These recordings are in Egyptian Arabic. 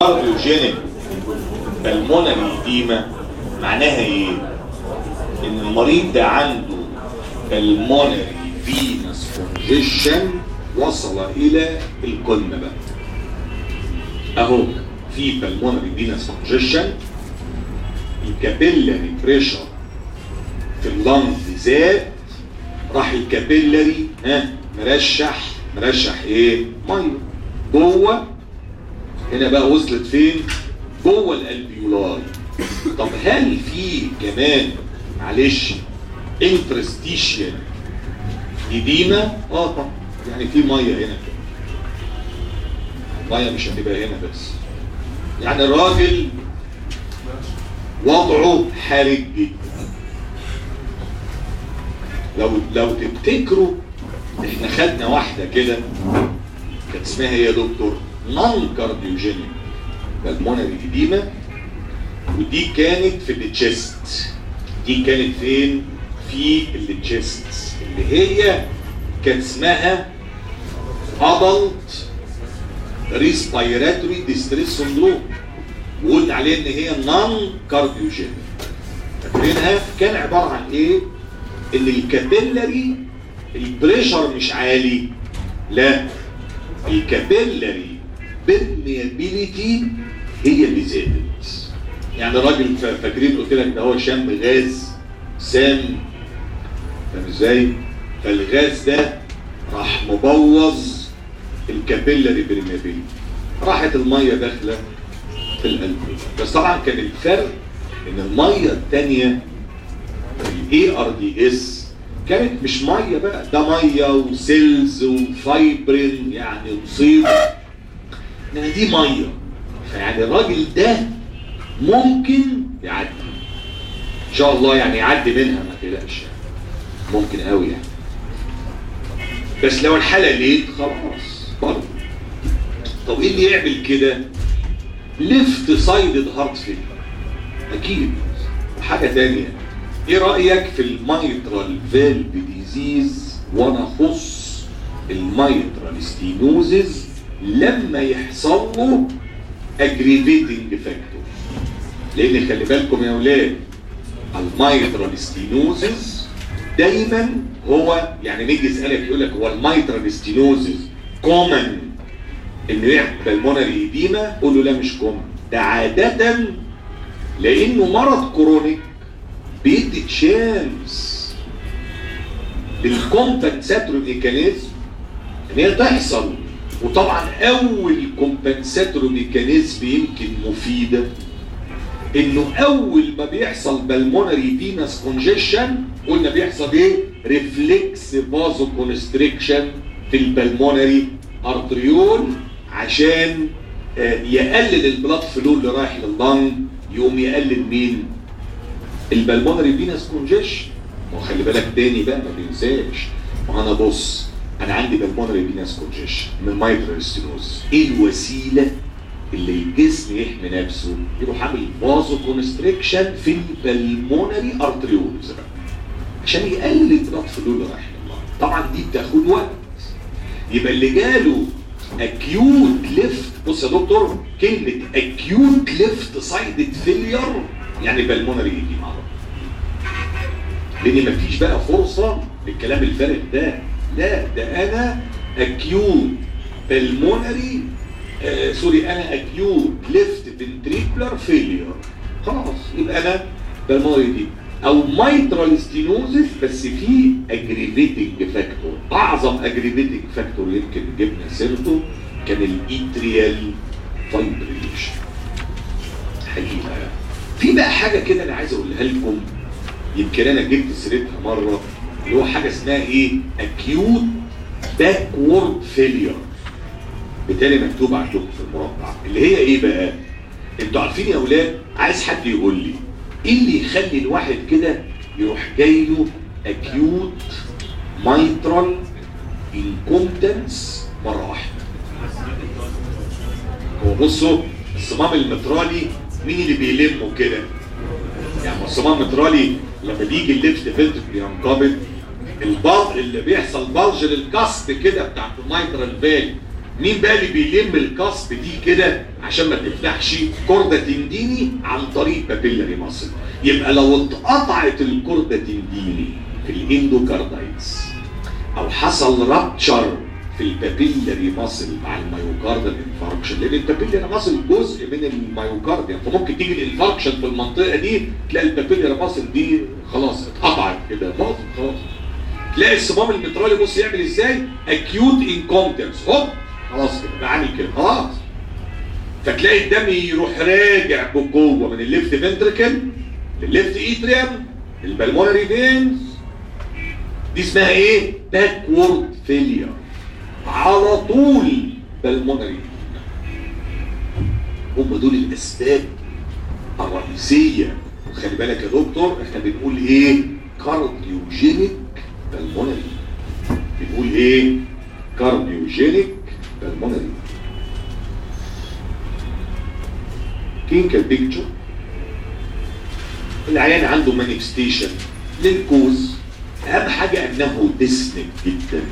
كارديوجينيك بالمونري ايديما معناها ايه ان المريض ده عنده بالمونري فينس كونجيشن وصل الى القمه بقى اهو في بالمونري فينس كونجيشن الكابيلاري بريشر في اللنج زاد راح الكابيلاري ها مرشح مرشح ايه ميه جوه هنا بقى وصلت فين جوه الالفيولاي طب هل في كمان معلش انترستيشيال ايديما اه طبعا يعني في ميه هنا كده ميه مش هتبقى هنا بس يعني الراجل وضعه حرج جدا لو لو تفتكروا احنا خدنا واحده كده كانت اسمها ايه يا دكتور نون كارديوجينيك بالمونري ايديما ودي كانت في التشيست دي كانت فين في التشيست اللي هي كانت اسمها adult respiratory distress syndrome وقلنا عليه ان هي نون كارديوجينيك فاكرينها كان عباره عن ايه ان الكابيلاري البريشر مش عالي لا الكابيلاري permeability هي اللي زادت يعني راجل فاكرين قلت لك ده هو شم غاز سام فاهم ازاي فالغاز ده راح مبوظ الكابيلاري permeability راحت الميه داخله في القلب بس طبعا كان الفرق ان الميه الثانيه الاي ار دي اس كانت مش ميه بقى ده ميه وسيلز وفايبرين يعني مصيبه انما دي ميه فيعني الراجل ده ممكن يعدي ان شاء الله يعني يعدي منها ما تقلقش ممكن قوي يعني بس لو الحاله ليت خلاص برضه طب ايه اللي يعمل كده ليفت سايدد هارت فيلر اكيد حاجه ثانيه ايه رايك في المايترال فالف ديزيز وانا اخص المايترال ستينوزز لما يحصل له اجريفيتنج فاكتور لان خلي بالكم يا اولاد المايترال ستينوزز دايما هو يعني نيجي يسالك يقول لك هو المايترال ستينوزز كومن انه يعمل بالمونري ايديما قول له لا مش كومن ده عاده لانه مرض كرونيك بيدي تشانس للكومبنساتوري ميكانيزم ان هي تحصل وطبعا اول كومبنساتوري ميكانيزم يمكن مفيده انه اول ما بيحصل بالمونري فينس كونجيشن قلنا بيحصل ايه ريفلكس بازو كونستريكشن في البلمونري ارتريول عشان يقلل البلاد فلو اللي رايح لللنج يقوم يقلل مين البلمونري فينس كونجيشن ما هو خلي بالك تاني بقى ما تنساش ما انا بص انا عندي بالمونري فينس كونجيشن من مايترال ستينوز ايه الوسيله اللي الجسم يحمي نفسه يروح عامل بازو كونستريكشن في البلمونري ارتريولز بقى عشان يقلل البلاد فلو اللي رايح لللنج طبعا دي بتاخد وقت يبقى اللي جاله اكيوت ليفت بص يا دكتور كلمه اكيوت ليفت سايدد فيلير يعني بالمونري يجي مع بعض لان مفيش بقى فرصه للكلام الفارغ ده لا ده انا اكيوت بالمونري آه سوري انا اكيوت ليفت فنتريكولار فيلير خلاص يبقى انا بالمونري دي او مايترال ستينوزس بس في اجريفيتنج فاكتور اعظم اجريفيتنج فاكتور يمكن جبنا سيرته كان الايتريال فايبريليشن حقيقه في بقى حاجه كده انا عايز اقولها لكم يمكن انا جبت سيرتها مره اللي هو حاجه اسمها ايه اكيوت باكورد فيلير بالتالي مكتوب عندكم في المربع اللي هي ايه بقى انتوا عارفين يا اولاد عايز حد يقول لي ايه اللي يخلي الواحد كده يروح جاي له اكيوت مايترال انكومبتنس مره واحده هو بصوا الصمام المترالي مين اللي بيلمه كده يعني الصمام المترالي لما بيجي الليفت فلتر بينقبض البار اللي بيحصل بلج للكاست كده بتاعت المايترال فالف مين بقى اللي بيلم الكاسب دي كده عشان ما تفتحش كوردة تنديني عن طريق بابيلاري ماسل يبقى لو اتقطعت الكوردة تنديني في الاندوكاردايتس او حصل رابتشر في البابيلاري ماسل مع الميوكاردال انفاركشن لان البابيلاري ماسل جزء من الميوكارديا فممكن تيجي الانفاركشن في المنطقه دي تلاقي البابيلاري ماسل دي خلاص اتقطعت كده باظت خلاص تلاقي الصمام المترالي بص يعمل ازاي اكيوت انكومبتنس هوب خلاص كده بعمل كده خلاص فتلاقي الدم يروح راجع بقوه من الليفت فنتركل للليفت ايتريم البلمونري فينز دي اسمها ايه باكورد فيلير على طول بالمونري هم دول الاسباب الرئيسيه وخلي بالك يا دكتور احنا بنقول ايه كارديوجينيك بالمونري بنقول ايه كارديوجينيك بالمونري كلينيكال بيكتشر العيان عنده مانيفستيشن للكوز اهم حاجه انه ديسنك جدا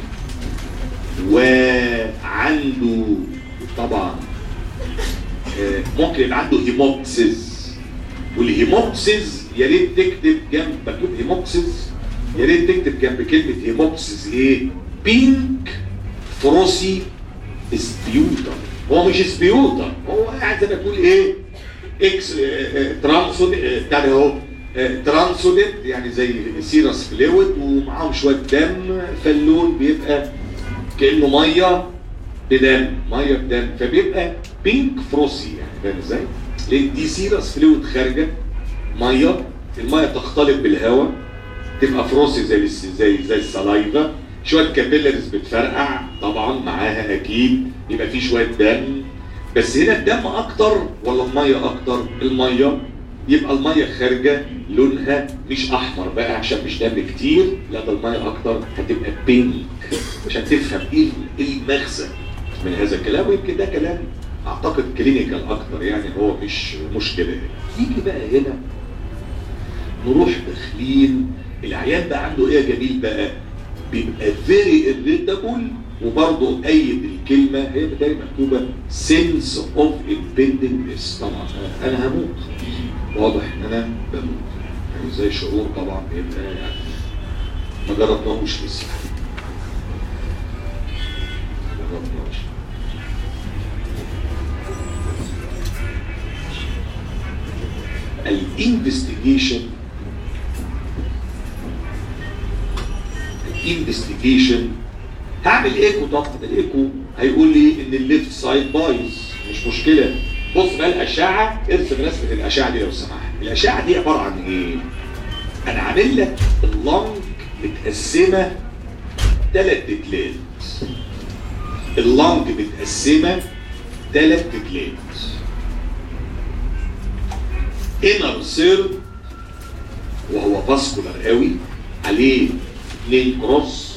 وعنده طبعا آه، ممكن يبقى عنده هيموبسيس والهيموبسيس يا ريت تكتب جنب مكتوب هيموبسيس يا ريت تكتب جنب كلمه هيموبسيس ايه؟ بينك فروسي سبيوتر هو مش سبيوتر هو قاعد زي ما تقول ايه؟ اكس ترانسود بتاع ده اهو ترانسودنت يعني زي سيرس فلويد ومعاهم شويه دم فاللون بيبقى كانه ميه بدم ميه بدم فبيبقى بينك فروسي يعني فاهم ازاي؟ لان دي سيرس فلويد خارجه ميه الميه تختلط بالهواء تبقى فروسي زي الس- زي زي السلايفا شويه كابيلاريز بتفرقع طبعا معاها اكيد يبقى في شويه دم بس هنا الدم اكتر ولا الميه اكتر؟ الميه يبقى الميه خارجه لونها مش احمر بقى عشان مش دم كتير لا ده الميه اكتر هتبقى بينك عشان تفهم ايه ايه المغزى من هذا الكلام ويمكن ده كلام اعتقد كلينيكال اكتر يعني هو مش مشكله يعني. يجي بقى هنا نروح داخلين العيان بقى عنده ايه يا جميل بقى بيبقى فيري irritable وبرضه أيد الكلمة هي بتلاقي مكتوبة sense of impending طبعا أنا هموت واضح إن أنا بموت يعني زي شعور طبعا بيبقى يعني ما جربناهوش لسه ما جربناهوش الانفستيجيشن الانفستيجيشن هعمل ايكو طبعا الايكو هيقول لي ان الليفت سايد بايظ مش مشكله بص بقى الاشعه ارسم رسمه الاشعه دي لو سمحت الاشعه دي عباره عن ايه انا عامل لك اللنج متقسمه ثلاث تلات اللنج متقسمه ثلاث تلات انر سيرد وهو فاسكولار قوي عليه اثنين كروس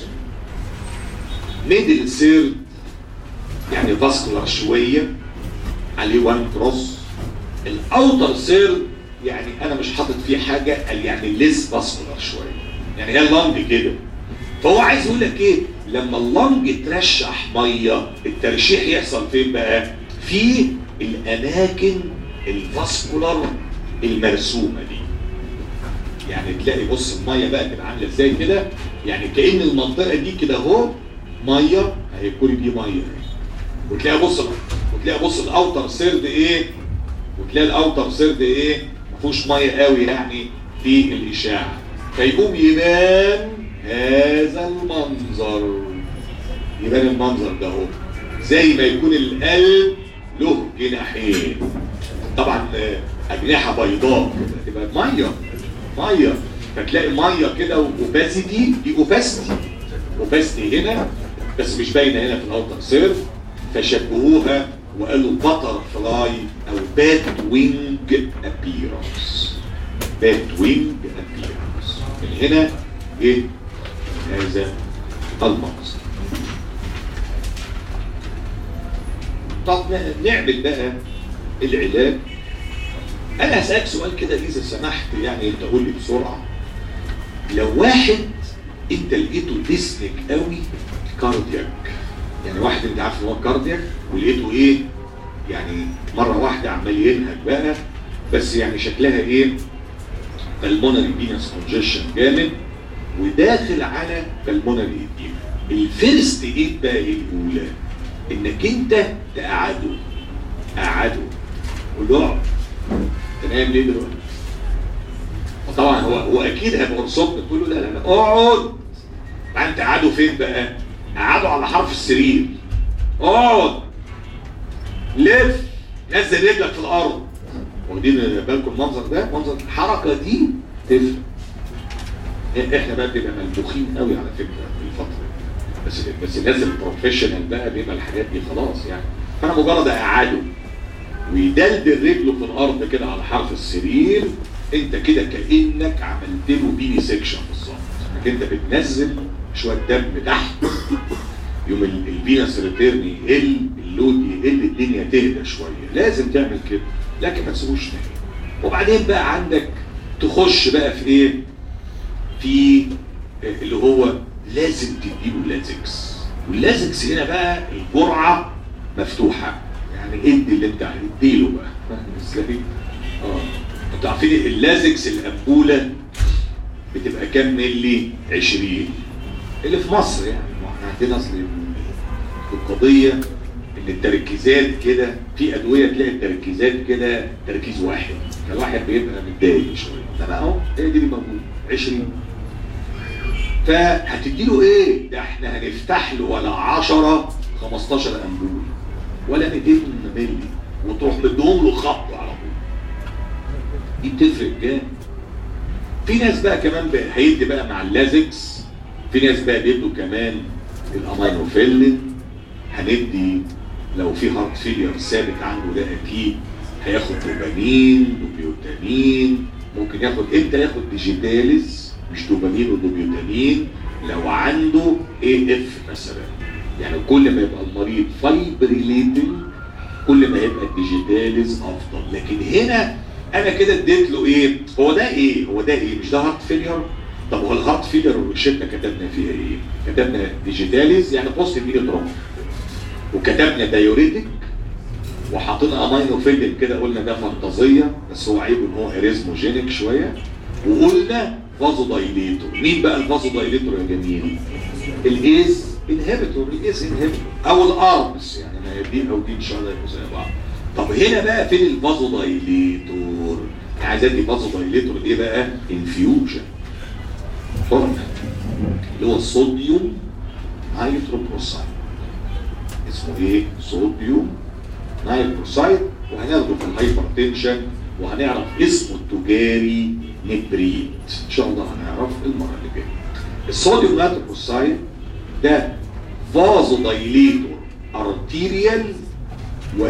ميدل سيرد يعني فاسكولار شويه عليه وان كروس الاوتر سيرد يعني انا مش حاطط فيه حاجه قال يعني ليس فاسكولار شويه يعني هي اللنج كده فهو عايز يقول لك ايه لما اللنج ترشح ميه الترشيح يحصل فين بقى في الاماكن الفاسكولار المرسومه دي يعني تلاقي بص الميه بقى تبقى عامله ازاي كده يعني كأن المنطقه دي كده اهو ميه اهي كل دي ميه وتلاقي بص وتلاقي بص الاوتر سيرد ايه وتلاقي الاوتر سيرد ايه ما فيهوش ميه قوي يعني في الاشاعه فيقوم يبان هذا المنظر يبان المنظر ده اهو زي ما يكون القلب له جناحين طبعا آه، اجنحه بيضاء كده تبقى ميه ميه فتلاقي ميه كده واوباسيتي دي اوباسيتي اوباسيتي هنا بس مش باينه هنا في الاوتر سيرف فشبهوها وقالوا باتر فلاي او بات وينج ابيرنس بات وينج ابيرنس من هنا ايه هذا المنظر طب نعمل بقى العلاج انا هسألك سؤال كده اذا سمحت يعني انت قول لي بسرعة لو واحد انت لقيته ديسنك قوي كاردياك يعني واحد انت عارف ان هو كاردياك ولقيته ايه يعني مره واحده عمال ينهج بقى بس يعني شكلها ايه بالمونري فينس كونجيشن جامد وداخل على بالمونري ايديما الفيرست ايد بقى ايه الاولى انك انت تقعده قعده قول له اقعد انت نايم ليه دلوقتي؟ وطبعا هو هو اكيد هيبقى مصاب تقول له لا لا لا اقعد بعدين انت قعده فين بقى؟ قعده على حرف السرير اقعد لف نزل رجلك في الارض واخدين بالكم المنظر ده منظر الحركه دي تفرق احنا بقى بنبقى ملبوخين قوي على فكره في الفتره دي. بس بس الناس البروفيشنال بقى بيبقى الحاجات دي خلاص يعني فانا مجرد اقعده ويدلدل رجله في الارض كده على حرف السرير انت كده كانك عملت له بيني سيكشن بالظبط انك انت بتنزل شويه دم تحت يوم ال- الفينس ريتيرن يقل اللود يقل الدنيا تهدى شويه لازم تعمل كده لكن ما تسيبوش نايم وبعدين بقى عندك تخش بقى في ايه في اللي هو لازم تديله لازكس واللازكس هنا بقى الجرعه مفتوحه يعني ادي اللي انت اديله بقى فاهم ازاي؟ اه انتوا عارفين اللازكس الانبوله بتبقى كام ملي 20 اللي في مصر يعني ما احنا عندنا اصل القضيه ان التركيزات كده في ادويه تلاقي التركيزات كده تركيز واحد فالواحد بيبقى متضايق شويه ده اهو هي دي اللي موجوده 20 فهتدي له ايه؟ ده احنا هنفتح له ولا 10 15 انبول ولا 200 مللي وتروح مديهم له خط على طول دي بتفرق جامد في ناس بقى كمان بقى هيدي بقى مع اللازكس في ناس بقى بيدوا كمان الامينوفيلين هندي لو في هارت فيلير ثابت عنده ده اكيد هياخد دوبامين دوبيوتامين ممكن ياخد امتى ياخد ديجيتاليز مش دوبامين ودوبيوتامين لو عنده اي اف مثلا يعني كل ما يبقى المريض فايبريليتنج كل ما يبقى الديجيتاليز افضل لكن هنا انا كده اديت له ايه هو ده ايه هو ده ايه مش ده هارت فيلير طب هو الهارت فيلير الروشته كتبنا فيها ايه كتبنا ديجيتاليز يعني بوست ميليتروم وكتبنا دايوريتك وحاطين امينوفيلين كده قلنا ده فانتازيه بس هو عيب ان هو اريزموجينيك شويه وقلنا فازو دايليتور مين بقى الفازو دايليتور يا جميل الايز انهبيتور الايز انهبيتور او الارمس يعني ما هي دي او دي ان شاء الله يبقوا زي بعض طب هنا بقى فين الفازو دايليتور عايز ادي فازو دايليتور ايه بقى انفيوجن حقن اللي هو الصوديوم هيدروبروسايد اسمه ايه صوديوم نايتروسايد وهناخده في الهايبرتنشن وهنعرف اسمه التجاري نبريد ان شاء الله هنعرف المره اللي جايه الصوديوم نايتروسايد ده فازو دايليتور ارتيريال و...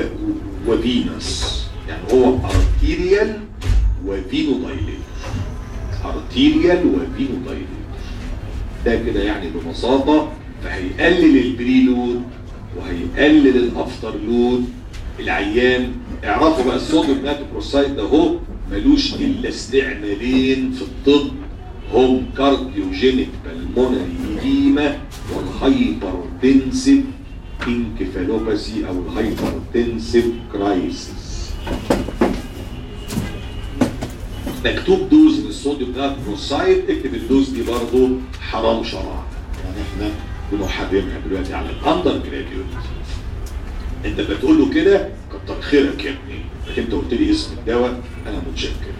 وفينس يعني هو ارتيريال وفينو دايليتور ارتيريال وفينو دايليتور ده كده يعني ببساطه فهيقلل البريلود وهيقلل الافتر لود العيان اعرفوا بقى الصوديوم ناتروكسيد ده هو ملوش الا استعمالين في الطب هم كارديوجينيك بالمونري ايديما والهايبرتنسيف انكفالوباسي او الهايبرتنسيف كرايسيس مكتوب دوز من الصوديوم ناتروكسيد اكتب الدوز دي برضه حرام شرعا يعني احنا بنحرمها دلوقتي على الاندر جراديوت انت بتقول له كده كتر خيرك يا ابني لكن انت قلت لي اسم الدواء انا متشكر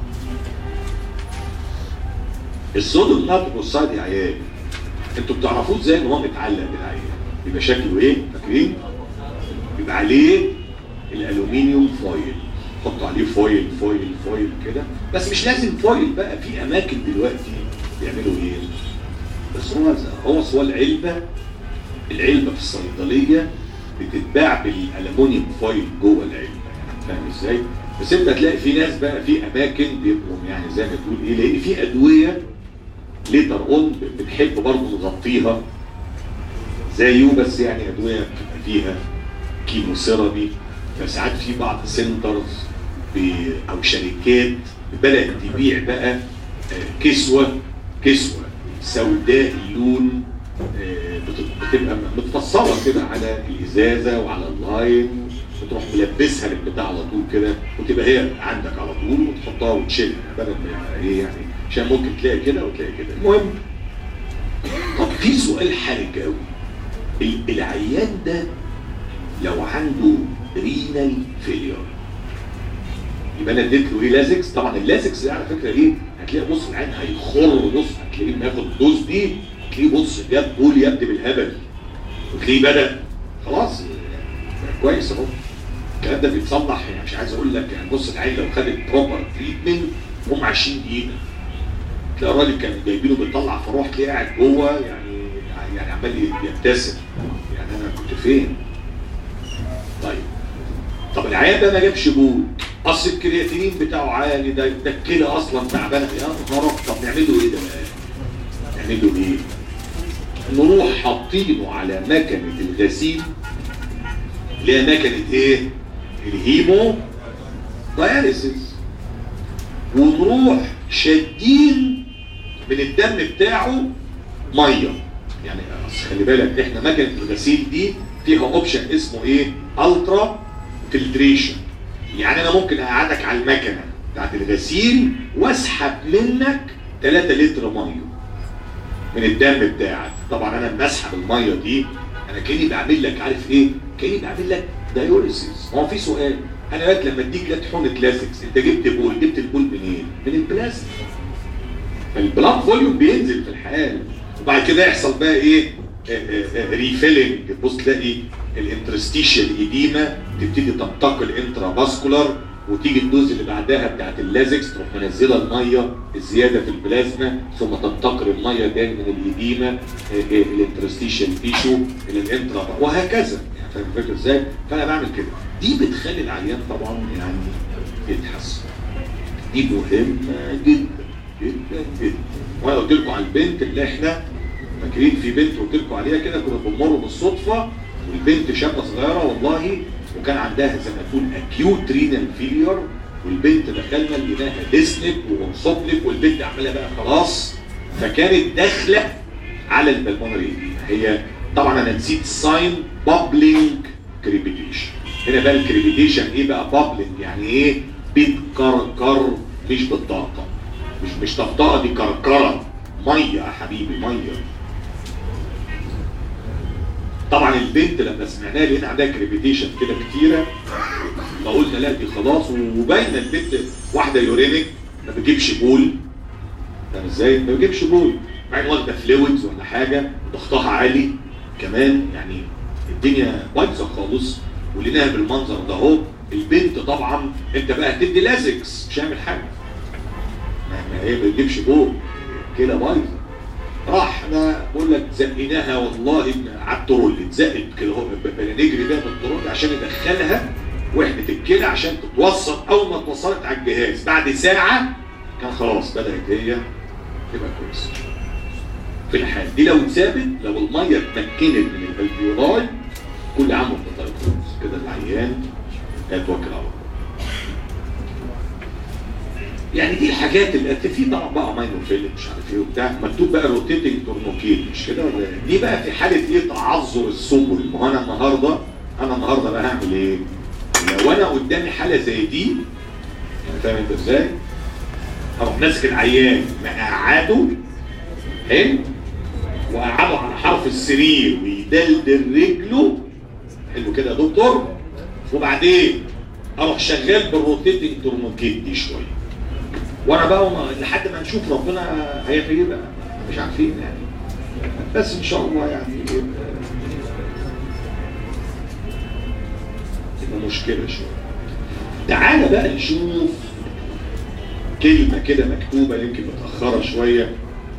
الصوديوم ناتروكسيد يا عيال انتوا بتعرفوه ازاي ان هو متعلق بالعيان يبقى شكله ايه فاكرين يبقى عليه الالومنيوم فويل حطوا عليه فويل فويل فويل كده بس مش لازم فويل بقى في اماكن دلوقتي بيعملوا ايه بس هو هو هو العلبه العلبه في الصيدليه بتتباع بالالومنيوم فويل جوه العلبه فاهم ازاي؟ بس انت هتلاقي في ناس بقى في اماكن بيبقوا يعني زي ما تقول ايه لان في ادويه ليتر اون بنحب برضه نغطيها زيه بس يعني ادويه بتبقى فيها كيموثيرابي فساعات في بعض سنترز او شركات بدات تبيع بقى آه، كسوه كسوه سوداء اللون آه، بت- بتبقى متفصله كده على الازازه وعلى اللاين وتروح ملبسها للبتاع على طول كده وتبقى هي عندك على طول وتحطها وتشيلها بدل ما يبقى ايه يعني عشان ممكن تلاقي كده وتلاقي كده المهم طب في سؤال حرج قوي العيان ده لو عنده رينال فيلير يبقى انا اديت له ايه لازكس طبعا اللازكس ده على فكره ايه هتلاقي بص العين هيخر بص هتلاقيه بياخد الدوز دي تلاقيه بص جاب بول يبدي بالهبل وتلاقيه بدا خلاص كويس اهو الكلام ده بيتصلح يعني مش عايز اقول لك يعني بص العين لو خدت بروبر تريتمنت هم 20 دقيقه تلاقي الراجل كان جايبينه بيطلع فروح تلاقيه قاعد جوه يعني يعني عمال يبتسم يعني انا كنت فين؟ طيب طب العيان ده ما جابش بول اصل الكرياتينين بتاعه عالي ده ده الكلى اصلا تعبانه يا نهار طب نعمل له ايه ده بقى؟ نعمل له ايه؟ نروح حاطينه على مكنه الغسيل اللي هي مكنه ايه؟ الهيمو داياليسيس ونروح شادين من الدم بتاعه ميه يعني اصل خلي بالك احنا مكنه الغسيل دي فيها اوبشن اسمه ايه؟ الترا فلتريشن يعني انا ممكن اقعدك على المكنه بتاعت الغسيل واسحب منك 3 لتر ميه من الدم بتاعك طبعا انا لما اسحب الميه دي انا كاني بعمل لك عارف ايه؟ كاني بعمل لك دايوريسيس هو في سؤال انا دلوقتي لما اديك لك حقنه لازكس انت جبت بول جبت البول منين؟ من البلاستيك فالبلاد فوليوم بينزل في الحال وبعد كده يحصل بقى ايه؟ ريفيلنج تبص تلاقي الانترستيشال ايديما تبتدي تنتقل انترا باسكولار وتيجي الدوز اللي بعدها بتاعت اللازكس تروح منزله الميه الزياده في البلازما ثم تنتقل الميه تاني من الايديما الانترستيشال تيشو الى الانترا وهكذا يعني فاهم الفكره ازاي؟ فانا بعمل كده دي بتخلي العيان طبعا يعني يتحسن دي مهمه جدا جدا جدا وانا قلت لكم على البنت اللي احنا فاكرين في بنت قلت لكم عليها كده كنا بنمر بالصدفه والبنت شابه صغيره والله وكان عندها زي ما تقول اكيوت رينال فيلير والبنت دخلنا لقيناها ديسنب ومنصبلب والبنت عماله بقى خلاص فكانت داخله على البلمونري هي طبعا انا نسيت الساين بابلينج كريبيتيشن هنا بقى الكريبيتيشن ايه بقى بابلينج يعني ايه بتكركر مش بالطاقه مش مش طقطقه دي كركره ميه يا حبيبي ميه طبعا البنت لما سمعناها لقينا عندها كريبيتيشن كده كتيره فقلنا لا دي خلاص وباينه البنت واحده يورينيك ما بتجيبش بول فاهم ازاي؟ ما بتجيبش بول مع ان واخده فلويدز ولا حاجه ضغطها عالي كمان يعني الدنيا بايظه خالص ولقيناها بالمنظر ده اهو البنت طبعا انت بقى هتدي لازكس مش هيعمل حاجه ما هي ما بتجيبش بول كده بايظه راح انا بقول لك زقيناها والله على الترول اتزقت كده اهو نجري بيها بالترول عشان ندخلها وحده الكلى عشان تتوصل اول ما اتوصلت على الجهاز بعد ساعه كان خلاص بدات هي تبقى كويسه في الحال دي لو اتثابت لو الميه اتمكنت من الالفيولاي كل عام وانت طيب خالص كده العيان هيتوكل على الله يعني دي الحاجات اللي في طبعا بقى ماينو فيلم مش عارف ايه وبتاع مكتوب بقى روتيتنج تورنوكيت مش كده ولا دي بقى في حاله ايه تعذر السبل ما هو انا النهارده انا النهارده بقى هعمل ايه؟ لو انا قدامي حاله زي دي يعني فاهم انت ازاي؟ اروح ماسك العيان مقعده حلو وقعده على حرف السرير ويدلدل رجله حلو كده يا دكتور وبعدين اروح شغال بالروتيتنج تورنوكيت دي شويه وانا بقى وما لحد ما نشوف ربنا هيعمل ايه بقى مش عارفين يعني بس ان شاء الله يعني تبقى مشكله شويه تعالى بقى نشوف كلمه كده مكتوبه يمكن متاخره شويه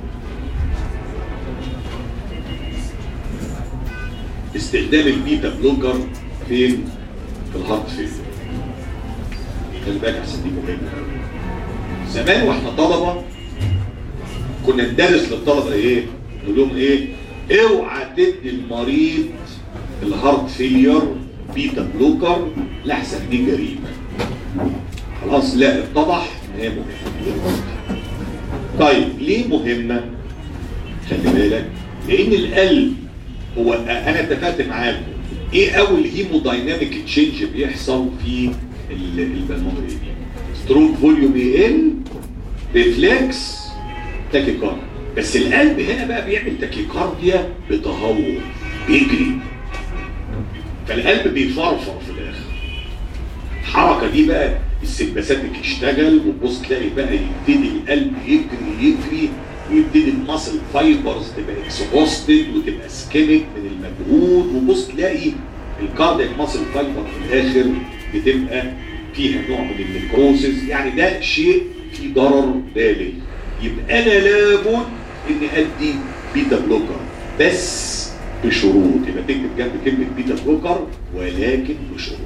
استخدام البيتا بلوكر فين؟ في الهارت فين؟ خلي بالك عشان دي مهمه قوي زمان واحنا طلبه كنا ندرس للطلبه ايه؟ نقول لهم ايه؟ اوعى تدي المريض الهارت فيلير بيتا بلوكر لاحسن دي جريمه. خلاص لا اتضح ان هي مهمه. طيب ليه مهمه؟ خلي بالك لان القلب هو انا اتفقت معاكم ايه اول هيمودايناميك تشينج بيحصل في البلمونري ستروك فوليوم يقل ريفلكس تاكيكارديا بس القلب هنا بقى بيعمل تاكيكارديا بتهور بيجري فالقلب بيفرفر في الاخر الحركه دي بقى السمباثيك يشتغل وتبص تلاقي بقى يبتدي القلب يجري يجري ويبتدي الماسل فايبرز تبقى اكسبوستد وتبقى سكيميك من المجهود وبص تلاقي الكاردياك ماسل فايبر في الاخر بتبقى فيها نوع من النيكروسيس يعني ده شيء فيه ضرر بالغ يبقى انا لابد اني ادي بيتا بلوكر بس بشروط يبقى تكتب جنب كلمه بيتا بلوكر ولكن بشروط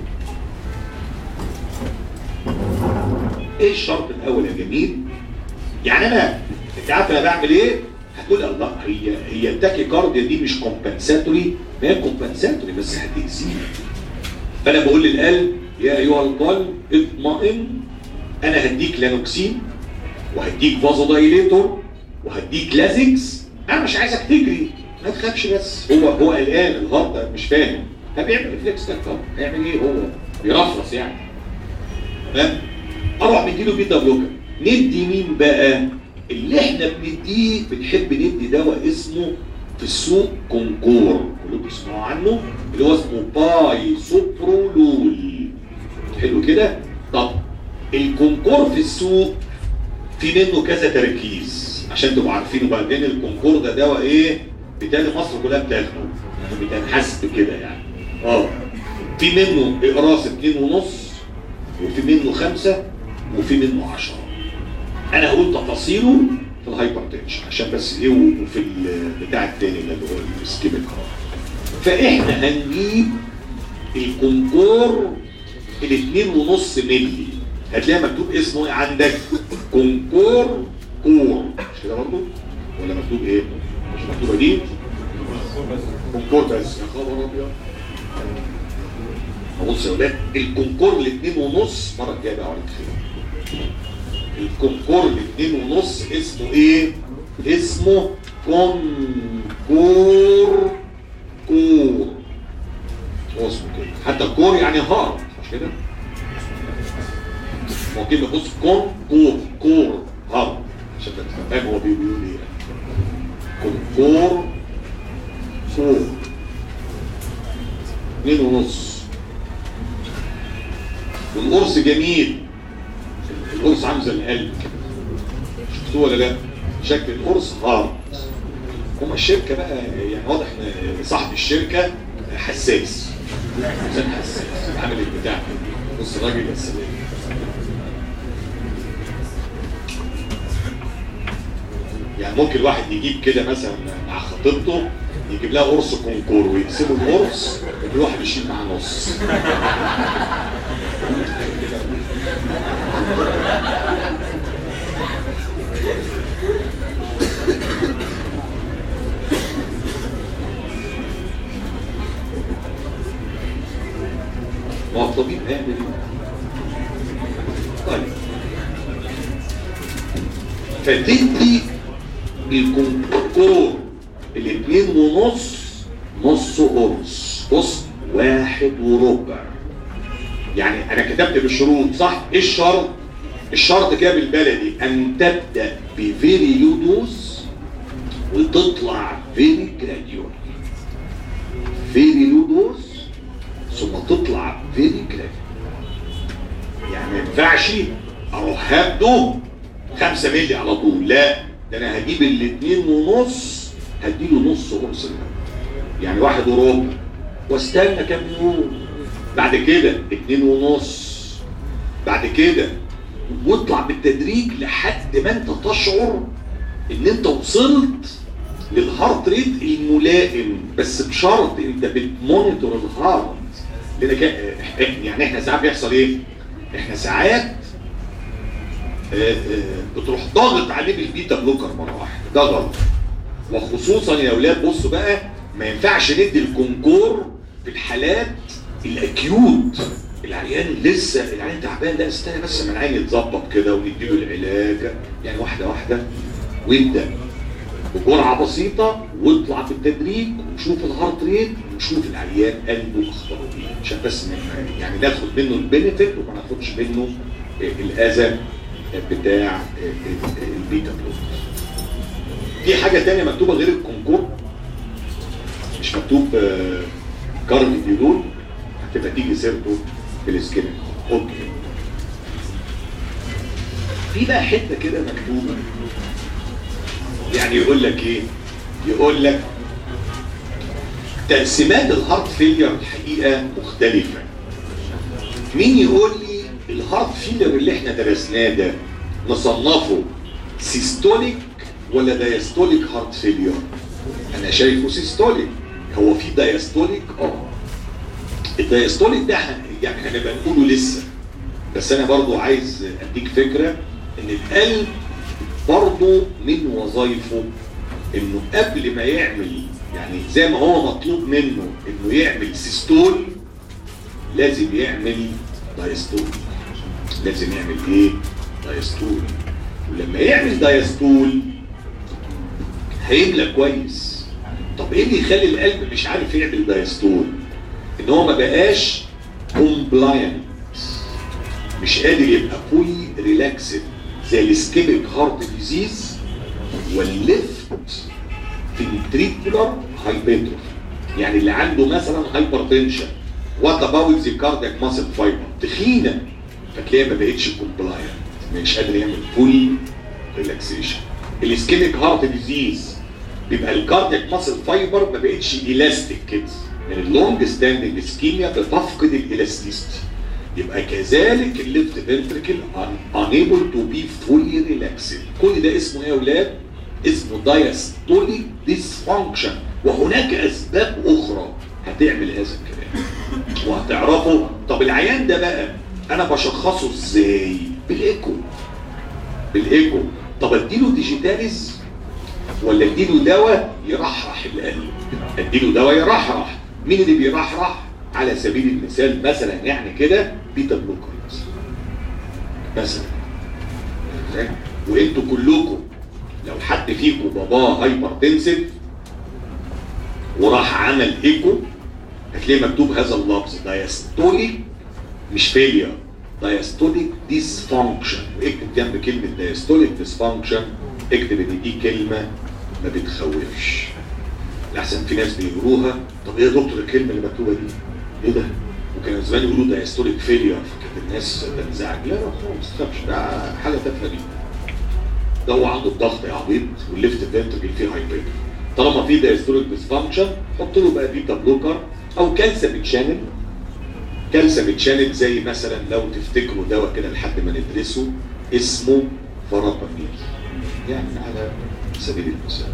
ايه الشرط الاول يا جميل يعني انا انت عارف انا بعمل ايه هتقول الله هي هي التاكي كارديا دي مش كومبنساتوري ما هي كومبنساتوري بس هتأذيني فانا بقول للقلب يا ايها القلب اطمئن انا هديك لانوكسين وهديك فازودايليتور وهديك لازكس انا مش عايزك تجري ما تخافش بس هو هو قلقان الهارت مش فاهم فبيعمل ريفلكس تاكر هيعمل ايه هو بيرفرص يعني تمام اروح مديله بيتا بلوكر ندي مين بقى اللي احنا بنديه بنحب ندي دواء اسمه في السوق كونكور كلكم تسمعوا عنه اللي هو اسمه باي سوبرولول حلو كده طب الكونكور في السوق في منه كذا تركيز عشان تبقوا عارفينه بعدين الكونكور ده دواء ايه بالتالي مصر كلها بتاخده بتنحس كده يعني اه في منه اقراص اتنين ونص وفي منه خمسة وفي منه عشرة انا هقول تفاصيله في الهايبر تنشن عشان بس ايه وفي البتاع التاني اللي هو السكيميك فاحنا هنجيب الكونكور الاتنين ونص ملي هتلاقي مكتوب اسمه ايه عندك كونكور كور مش كده برضه ولا مكتوب ايه مش مكتوبه دي كونكور بس يا خبر ابيض بص يا ولاد الكونكور الاثنين ونص المره الجايه بقى اوريك خير الكونكور الاثنين ونص اسمه ايه؟ اسمه كونكور كور هو اسمه كده حتى كور يعني هارد مش كده؟ هو كده بص كون كور كور هارد عشان تبقى فاهم هو بيقول ايه كونكور كور اثنين ونص والقرص جميل القرص عامل زي القلب شفتوه ولا لا شكل القرص هارد هما الشركة بقى يعني واضح ان صاحب الشركة حساس انسان حساس عامل البتاع بص راجل بس يعني ممكن الواحد يجيب كده مثلا مع خطيبته يجيب لها قرص كونكور ويقسموا القرص وكل واحد يشيل معاه نص ما هو الطبيب هيعمل ايه؟ طيب فتدي الكونكور الاثنين ونص نص قرص بص واحد وربع يعني انا كتبت بالشروط صح ايه الشرط الشرط كده بالبلدي ان تبدا بفيري لو دوز وتطلع فيري جراديوال فيري لو دوز ثم تطلع فيري جراديوال يعني ما ينفعش اروح هبده 5 مللي على طول لا ده انا هجيب الاثنين ونص هديله نص قرص يعني واحد وربع واستنى كام يوم بعد كده اتنين ونص بعد كده واطلع بالتدريج لحد ما انت تشعر ان انت وصلت للهارت ريت الملائم بس بشرط انت بتمونيتور الهارت لانك يعني احنا ساعات بيحصل ايه؟ احنا ساعات بتروح ضاغط عليه بالبيتا بلوكر مره واحده ده غلط وخصوصا يا اولاد بصوا بقى ما ينفعش ندي الكونكور في الحالات الاكيوت العيان لسه العيان تعبان لا استنى بس ما العيان يتظبط كده ونديله العلاج يعني واحده واحده ويبدا بجرعه بسيطه واطلع بالتدريج وشوف الهارت ريت وشوف العيان قلبه اخباره ايه عشان بس ن- يعني ناخد منه البينيفيت وما ناخدش منه آه، الاذى بتاع آه، آه، البيتا بلوكرز في حاجه تانية مكتوبه غير الكونكور مش مكتوب آه، كاربيديول هتبقى تيجي سيرته في الاسكيميك اوكي في بقى حته كده مكتوبه يعني يقول لك ايه يقول لك تقسيمات الهارت فيلير الحقيقه مختلفه مين يقول لي الهارت فيلير اللي احنا درسناه ده نصنفه سيستوليك ولا دايستوليك هارت فيلير انا شايفه سيستوليك هو في دايستوليك اه الدايستوليك ده ه- يعني هنبقى نقوله لسه بس انا برضو عايز اديك فكره ان القلب برضو من وظائفه انه قبل ما يعمل يعني زي ما هو مطلوب منه انه يعمل سيستول لازم يعمل دايستول لازم يعمل ايه دايستول ولما يعمل دايستول هيملى كويس طب ايه اللي يخلي القلب مش عارف يعمل دايستول ان هو ما بقاش كومبلاينت مش قادر يبقى فولي ريلاكسد زي الاسكيميك هارت ديزيز والليفت فينتريكولار هايبرتروفي يعني اللي عنده مثلا هايبرتنشن وات اباوت ذا كاردياك ماسل فايبر تخينه فتلاقيها ما بقتش كومبلاينت مش قادر يعمل فول ريلاكسيشن الاسكيميك هارت ديزيز بيبقى الكاردياك ماسل فايبر ما بقتش الاستيك كده من اللونج ستاندنج اسكيميا بتفقد الالاستيستي يبقى كذلك الليفت فنتركل unable to be fully relaxed كل ده اسمه ايه يا اولاد؟ اسمه diastolic dysfunction وهناك اسباب اخرى هتعمل هذا الكلام وهتعرفوا طب العيان ده بقى انا بشخصه ازاي؟ بالايكو بالايكو طب اديله ديجيتاليز ولا اديله دواء يرحرح القلب اديله دواء يرحرح مين اللي بيرحرح على سبيل المثال مثلا يعني كده بيتا بلوكرز مثلا فاهم؟ وانتوا كلكم لو حد فيكم باباه هايبرتنسيف وراح عمل ايكو هتلاقي مكتوب هذا اللفظ دايستوليك مش فيلير دايستوليك ديسفانكشن واكتب جنب كلمه دايستوليك ديسفانكشن اكتب ان دي كلمه ما بتخوفش لحسن في ناس بيقروها طب ايه يا دكتور الكلمه اللي مكتوبه دي؟ ايه ده؟ وكانوا زمان يقولوا ده هيستوريك فيلير فكانت الناس تنزعج لا لا خالص ما تخافش ده حاله تافهه جدا ده هو عنده الضغط يا عبيط والليفت فنتركل فيه هايبر طالما في دايستوريك ديسفانكشن حط له بقى بيتا بلوكر او كالسيوم تشانل كالسيوم تشانل زي مثلا لو تفتكروا دواء كده لحد ما ندرسه اسمه فراباميل يعني على سبيل المثال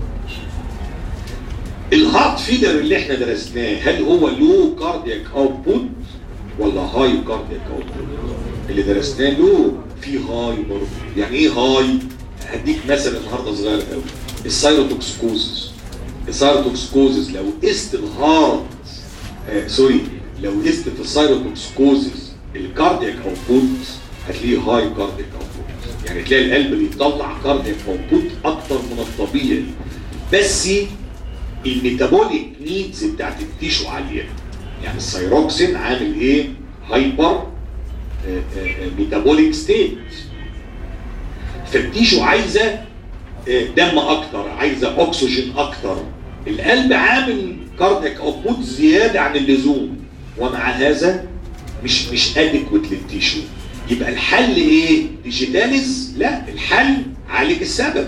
الهارت فيلر اللي احنا درسناه هل هو لو كاردياك اوتبوت ولا هاي كاردياك اوتبوت اللي درسناه له في هاي برضه يعني ايه هاي هديك مثلا النهارده صغير قوي السايروتوكسكوزس السايروتوكسكوزس لو قست الهارت آه سوري لو قست في السايروتوكسكوزس الكاردياك اوتبوت هتلاقيه هاي كاردياك اوتبوت يعني تلاقي القلب بيطلع كاردياك اوتبوت اكتر من الطبيعي بس الميتابوليك نيدز بتاعت التيشو عاليه يعني السيروكسين عامل ايه هايبر ميتابوليك ستيت فالتيشو عايزه آه، دم اكتر عايزه اكسجين اكتر القلب عامل كاردياك اوتبوت زياده عن اللزوم ومع هذا مش مش ادكوت للتيشو يبقى الحل ايه ديجيتاليز لا الحل عالج السبب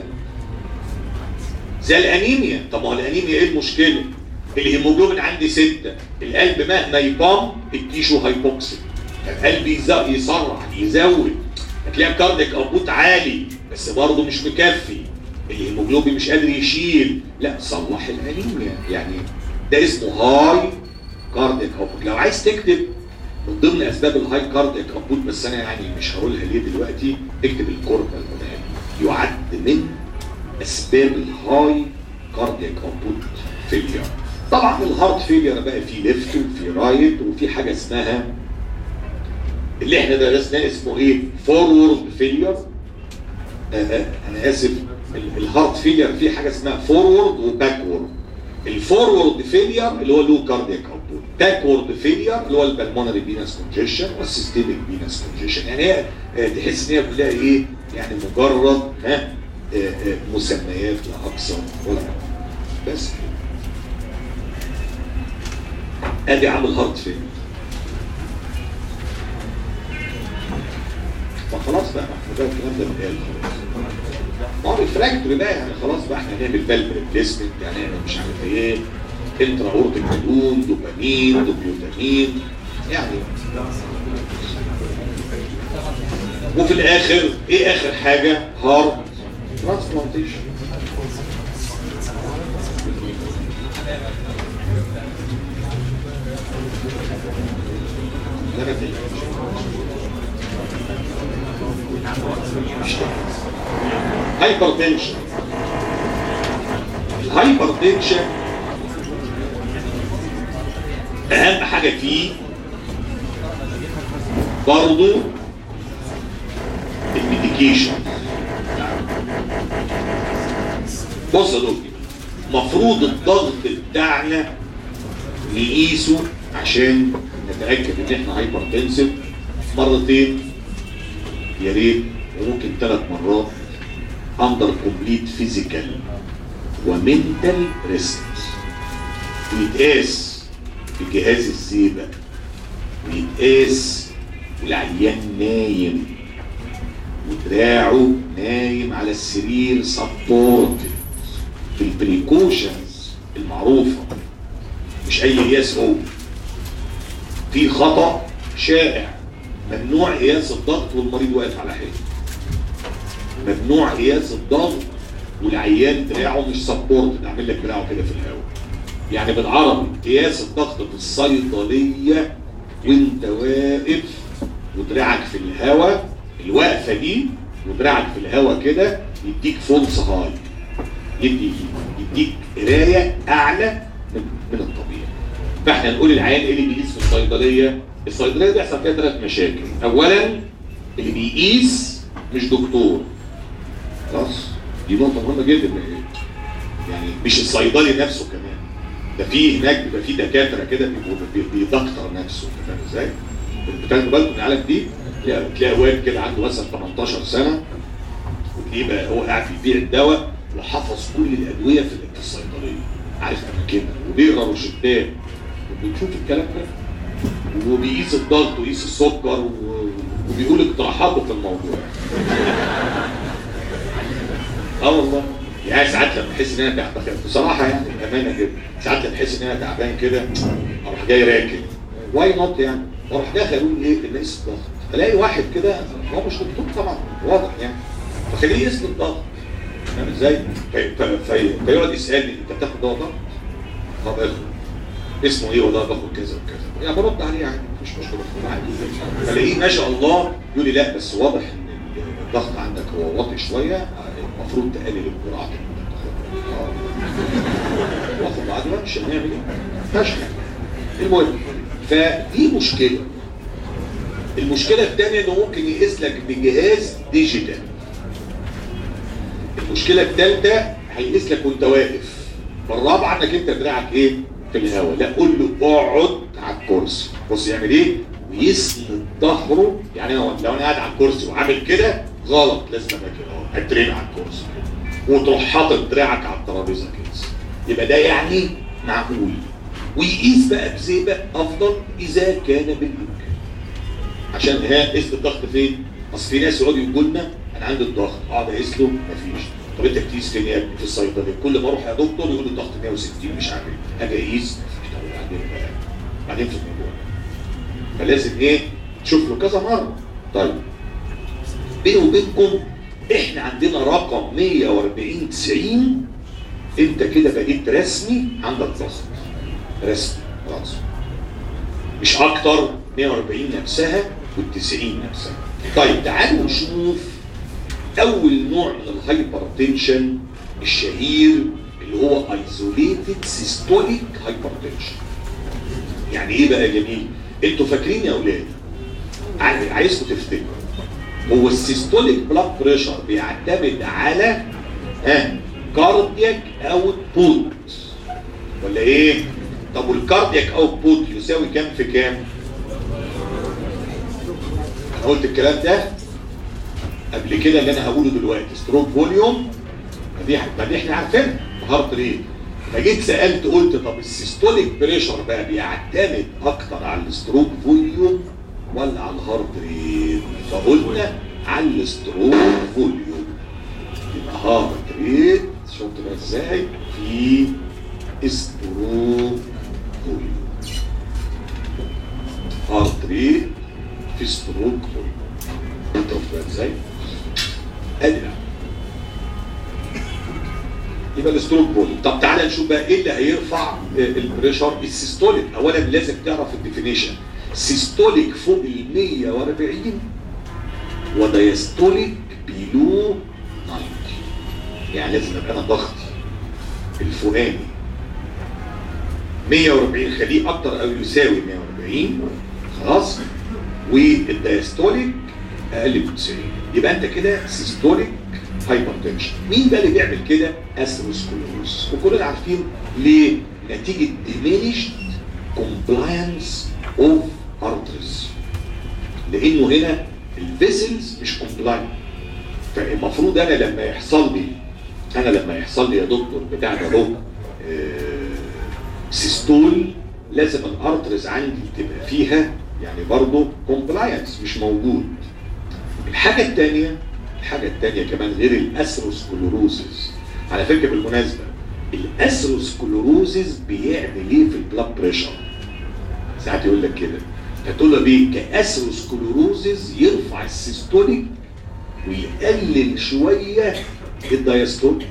زي الانيميا طب ما هو الانيميا ايه المشكله الهيموجلوبين عندي ستة القلب مهما يبام التيشو هايبوكسيك القلب يز- يسرع يزود هتلاقي كارديك اوتبوت عالي بس برضه مش مكفي الهيموجلوبين مش قادر يشيل لا صلح الانيميا يعني ده اسمه هاي كارديك اوتبوت لو عايز تكتب من ضمن اسباب الهاي كارديك اوتبوت بس انا يعني مش هقولها ليه دلوقتي اكتب الكوربا يعد من اسباب الهاي كاردياك اوتبوت فيلير طبعا الهارت فيلير بقى في ليفت وفي رايت وفي حاجه اسمها اللي احنا درسناه اسمه ايه فورورد فيلير آه انا اسف الهارت فيلير في حاجه اسمها فورورد وباكورد الفورورد فيلير اللي هو لو كاردياك اوتبوت باكورد فيلير اللي هو البلمونري فينس كونجيشن والسيستميك فينس كونجيشن يعني هي تحس ان هي كلها ايه يعني مجرد ها مسميات لا اكثر ولا بس ادي عامل هارت فيلير فخلاص بقى احنا ده الكلام ده بيتقال خلاص ما هو الفراكتوري بقى يعني خلاص بقى احنا هنعمل فالف ريبليسمنت يعني هنعمل مش عارف ايه انترا اورتيك بالون دوبامين دوبيوتامين يعني وفي الاخر ايه اخر حاجه هارت ترانسبلانتيشن هايبر تنشن الهايبر تنشن اهم حاجه فيه برضه الميديكيشن بص يا دكتور المفروض الضغط بتاعنا نقيسه عشان نتاكد ان احنا هايبر تنسف مرتين يا ريت وممكن ثلاث مرات اندر كومبليت فيزيكال ومنتال ريست ويتقاس بجهاز الزيبه ويتقاس والعيان نايم ودراعه نايم على السرير سبورتد بالبريكوشنز المعروفه مش اي قياس هو في خطا شائع ممنوع قياس الضغط والمريض واقف على حيله ممنوع قياس الضغط والعيان دراعه مش سبورت عامل لك دراعه كده في الهواء يعني بالعربي قياس الضغط في الصيدليه وانت واقف ودراعك في الهواء الوقفه دي ودراعك في الهواء كده يديك فولس هاي يدي يديك قرايه اعلى من, من الطبيعي فاحنا نقول العيان ايه اللي بيقيس في الصيدليه الصيدليه بيحصل فيها ثلاث مشاكل اولا اللي بيقيس مش دكتور خلاص دي نقطه مهمه جدا يعني مش الصيدلي نفسه كمان ده في هناك بيبقى في دكاتره كده بيبقوا بيدكتر نفسه فاهم ازاي؟ بتاخدوا بالكم من العالم دي تلاقي تلاقي واد كده عنده مثلا 18 سنه وتلاقيه بقى هو قاعد بيبيع الدواء وحفظ كل الادويه في الصيدليه عارف اماكنها وبيقرا روشتات وبنشوف الكلام ده وبيقيس الضغط ويقيس السكر وبيقول اقتراحاته في الموضوع اه والله يعني ساعات لما بحس ان انا تعبان بصراحه يعني بامانه كده ساعات لما بحس ان انا تعبان كده اروح جاي راكب واي نوت يعني واروح داخل اقول ايه نقيس الضغط الاقي واحد كده هو مش دكتور طبعا واضح يعني فخليه يقيس الضغط فاهم ازاي؟ فيقعد يسالني انت بتاخد دواء ضغط؟ طب اخد اسمه ايه والله باخد كذا وكذا يعني برد عليه يعني مش مشكله فلاقيه ما شاء الله يقول لي لا بس واضح ان الضغط عندك هو واطي شويه المفروض تقلل الجرعات اللي انت بتاخدها واخد بعد مش هنعمل ايه؟ فشل المهم فدي مشكله المشكله الثانيه انه ممكن يقيس لك بجهاز ديجيتال المشكله الثالثه هيقيس لك وانت واقف والرابعه انك انت دراعك ايه؟ في الهواء لا قول له اقعد على الكرسي بص يعمل ايه ويسند ظهره يعني لو انا قاعد على الكرسي وعامل كده غلط لازم ابقى كده اهو هترمي على الكرسي وتروح حاطط دراعك على الترابيزه كده يبقى ده يعني معقول ويقيس بقى بزيبه افضل اذا كان بالامكان عشان ها قيس الضغط فين؟ اصل في ناس يقعدوا يقولوا لنا انا عندي الضغط اقعد اقيس له مفيش طب انت بتقيس فين يا ابني في الصيدليه كل ما اروح يا دكتور يقول لي الضغط 160 مش عارف ايه اجي اقيس بعدين بعدين في الموضوع فلازم ايه تشوف له كذا مره طيب بيني وبينكم احنا عندنا رقم 140 90 انت كده بقيت رسمي عندك ضغط رسمي خلاص مش اكتر 140 نفسها وال90 نفسها طيب تعالوا نشوف اول نوع من الهايبر تنشن الشهير اللي هو ايزوليتد سيستوليك هايبر تنشن يعني ايه بقى جميل انتوا فاكرين يا اولاد عايزكم تفتكروا هو السيستوليك بلاد بريشر بيعتمد على ها كاردياك اوتبوت ولا ايه طب والكاردياك اوتبوت يساوي كام في كام انا قلت الكلام ده قبل كده اللي انا هقوله دلوقتي ستروك فوليوم دي ما دي احنا عارفينها هارت ريت فجيت سالت قلت طب السيستوليك بريشر بقى بيعتمد اكتر على الستروك فوليوم ولا على الهارت ريت فقلنا على الستروك فوليوم يبقى هارت ريت شفت بقى ازاي في ستروك فوليوم هارت ريت في ستروك فوليوم انت بقى ازاي ادي يبقى الستروك فوليوم طب تعالى نشوف بقى ايه اللي هيرفع البريشر السيستوليك اولا لازم تعرف الديفينيشن سيستوليك فوق ال 140 ودايستوليك بيلو 90 يعني لازم ابقى انا ضغطي الفوقاني 140 خليه اكتر او يساوي 140 خلاص والدايستوليك اقل من 90 يبقى انت كده سيستوليك هايبرتنشن مين بقى اللي بيعمل كده اثيروسكلوروس وكلنا عارفين ليه نتيجه diminished compliance of arteries لانه هنا الفيسلز مش كومبلاين فالمفروض انا لما يحصل لي انا لما يحصل لي يا دكتور بتاع ده اهو سيستول لازم الارترز عندي تبقى فيها يعني برضه كومبلاينس مش موجود الحاجه الثانيه الحاجه الثانيه كمان غير الاثيروسكلوروسيس على فكره بالمناسبه الاثيروسكلوروسيس بيعمل ايه في البلاد بريشر ساعات يقول لك كده فتقول له بيه كاثيروسكلوروسيس يرفع السيستوليك ويقلل شويه الدايستوليك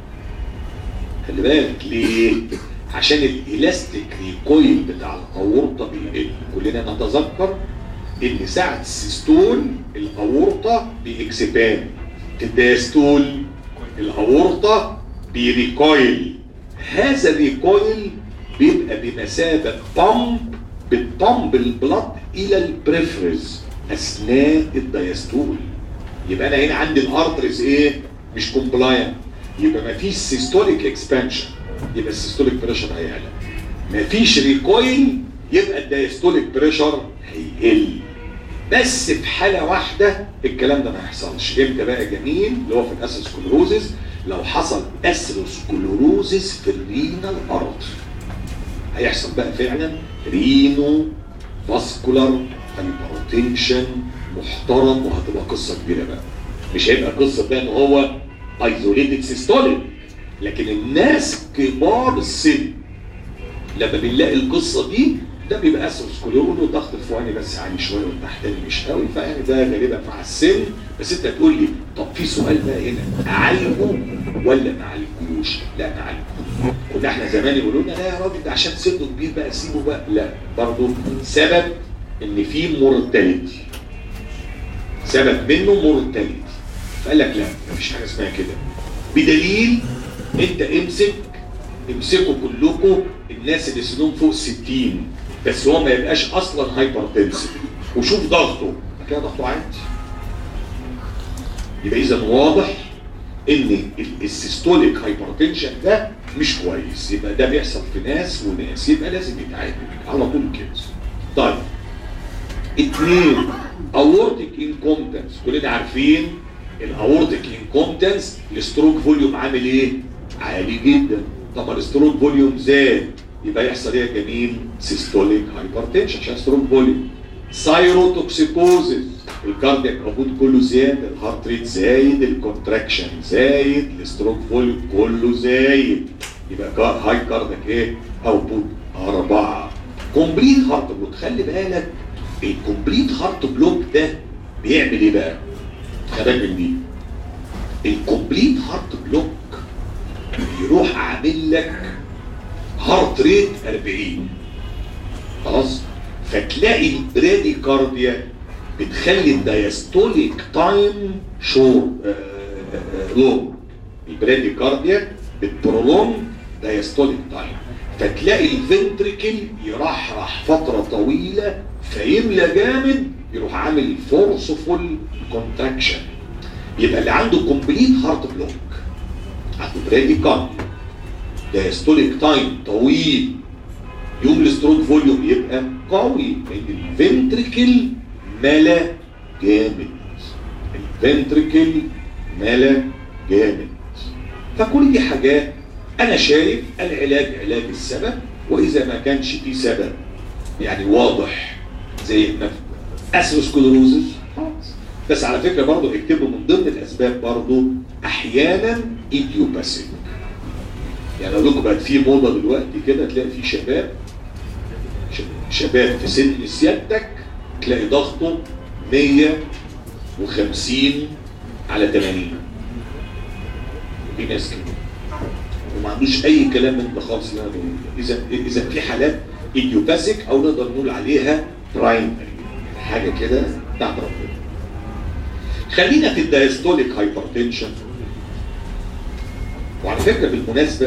خلي بالك ليه عشان الالاستيك ريكويل بتاع الاورطه بيقل كلنا نتذكر ان ساعه السيستول الاورطه بيكسبان الدايستول الاورطه بيريكويل هذا الريكويل بيبقى بمثابه بامب بتبامب البلد الى البريفرز اثناء الدايستول يبقى انا هنا عندي الارتريز ايه مش كومبلاينت يبقى ما فيش سيستوليك اكسبانشن يبقى السيستوليك بريشر هيعلى ما فيش ريكويل يبقى الدايستوليك بريشر هيقل بس في حاله واحده الكلام ده ما يحصلش امتى بقى جميل اللي هو في الاسيسكلوروزيس لو حصل اسيروسكلوروزيس في الرينال ارتري هيحصل بقى فعلا رينو فاسكولار هايبرتنشن محترم وهتبقى قصه كبيره بقى مش هيبقى قصه بقى ان هو ايزوليتد سيستوليك لكن الناس كبار السن لما بنلاقي القصه دي ده بيبقى اسوسكولون والضغط الفوقاني بس عالي شويه والتحتاني مش قوي فيعني ده غالبا مع السن بس انت تقول لي طب في سؤال بقى هنا اعالجه ولا ما اعالجوش؟ لا ما اعالجوش كنا احنا زمان يقولوا لنا لا يا راجل ده عشان سنه كبير بقى سيبه بقى لا برضه سبب ان في مورتاليتي سبب منه مورتاليتي فقال لك لا مفيش حاجه اسمها كده بدليل انت امسك امسكوا كلكم الناس اللي سنهم فوق 60 بس هو ما يبقاش اصلا هايبرتنسيف وشوف ضغطه كده ضغطه عادي يبقى اذا واضح ان السيستوليك هايبرتنشن ده مش كويس يبقى ده بيحصل في ناس وناس يبقى لازم يتعالج على طول كده طيب اثنين اورتيك انكومبتنس كلنا عارفين الاورتيك انكومبتنس الستروك فوليوم عامل ايه؟ عالي جدا طب الستروك فوليوم زاد يبقى يحصل ايه يا جميل؟ سيستوليك هايبرتنشن عشان ستروك فوليوم سايروتوكسيكوزيس الكاردياك اوتبوت كله زاد الهارت ريت زايد الكونتراكشن زايد الستروك فوليوم كله زايد يبقى هاي كاردياك ايه؟ اوتبوت أربعة كومبليت هارت بلوك خلي بالك الكومبليت هارت بلوك ده بيعمل ايه بقى؟ خلي من دي الكومبليت هارت بلوك يروح عامل لك هارت ريت 40 خلاص فتلاقي البرادي كارديا بتخلي الدايستوليك تايم شور لونج البرادي كارديا بتبرولونج دايستوليك تايم فتلاقي الفنتريكل يرحرح فترة طويلة فيملى جامد يروح عامل فورسفول كونتراكشن يبقى اللي عنده كومبليت هارت بلوك عنده براديكال دايستوليك تايم طويل يوم الستروك فوليوم يبقى قوي لان الفنتريكل ملا جامد الفنتريكل ملا جامد فكل دي حاجات انا شايف العلاج علاج السبب واذا ما كانش في سبب يعني واضح زي ما اسروسكلروزس خلاص بس على فكره برضه اكتبوا من ضمن الاسباب برضه احيانا ايديوباثيك يعني اقول لكم بقت في موضه دلوقتي كده تلاقي في شباب شباب في سن سيادتك تلاقي ضغطه 150 على 80 في ناس كده وما عندوش اي كلام من ده خالص اذا اذا في حالات ايديوباثيك او نقدر نقول عليها برايمري حاجه كده بتاعت ربنا خلينا في الدايستوليك هايبرتنشن وعلى فكره بالمناسبه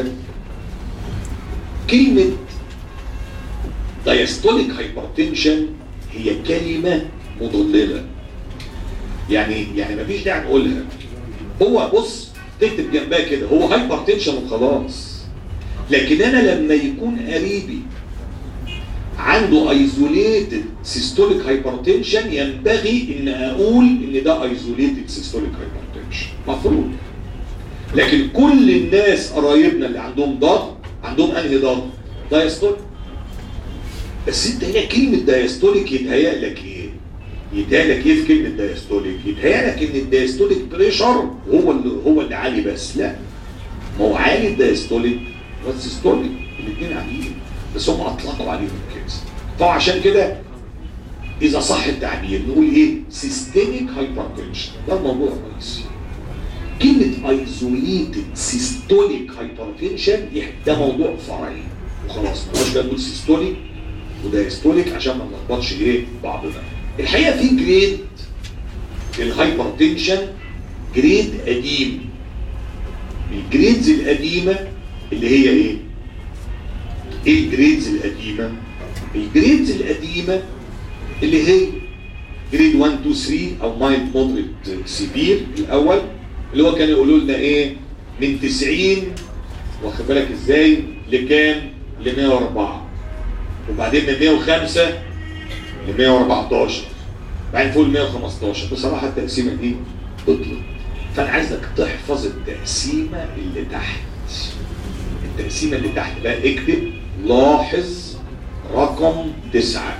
كلمه دايستوليك هايبرتنشن هي كلمه مضلله يعني يعني مفيش داعي نقولها هو بص تكتب جنبها كده هو هايبرتنشن وخلاص لكن انا لما يكون قريبي عنده ايزوليتد سيستوليك هايبرتنشن ينبغي ان اقول ان ده ايزوليتد سيستوليك هايبرتنشن مفروض لكن كل الناس قرايبنا اللي عندهم ضغط عندهم انهي ضغط دايستوليك بس انت هنا كلمه دايستوليك يتهيأ لك ايه يتهيأ لك ايه في كلمه دايستوليك يتهيأ لك ان الدايستوليك بريشر هو اللي هو اللي عالي بس لا ما هو عالي الدايستوليك والسيستوليك الاثنين عاليين بس هم اطلقوا عليهم كده فعشان كده اذا صح التعبير نقول ايه سيستميك هايبرتنشن ده الموضوع الرئيسي كلمة ايزوليتد سيستوليك هايبرتنشن ده موضوع فرعي وخلاص مش بقى نقول سيستوليك ودايستوليك عشان ما نلخبطش ايه بعضنا الحقيقه في جريد الهايبرتنشن جريد قديم الجريدز القديمه اللي هي ايه ايه الجريدز القديمه الجريدز القديمه اللي هي جريد 1 2 3 او مايلد مودريت سيفير الاول اللي هو كانوا يقولوا لنا ايه من 90 واخد بالك ازاي لكام ل 104 وبعدين من 105 ل 114 بعدين فوق ال 115 بصراحه التقسيمه دي بطلت فانا عايزك تحفظ التقسيمه اللي تحت التقسيمه اللي تحت بقى اكتب لاحظ رقم تسعة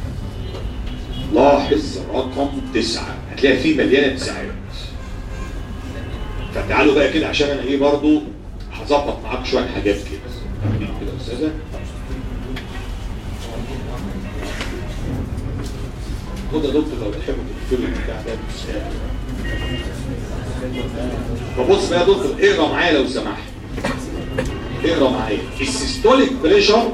لاحظ رقم تسعة هتلاقي فيه مليانة تسعات فتعالوا بقى كده عشان انا ايه برضو هظبط معاك شوية حاجات كده كده يا استاذة خد يا دكتور لو تحبوا تقفلوا البتاع ده فبص بقى يا دكتور اقرا معايا لو سمحت اقرا معايا السيستوليك بريشر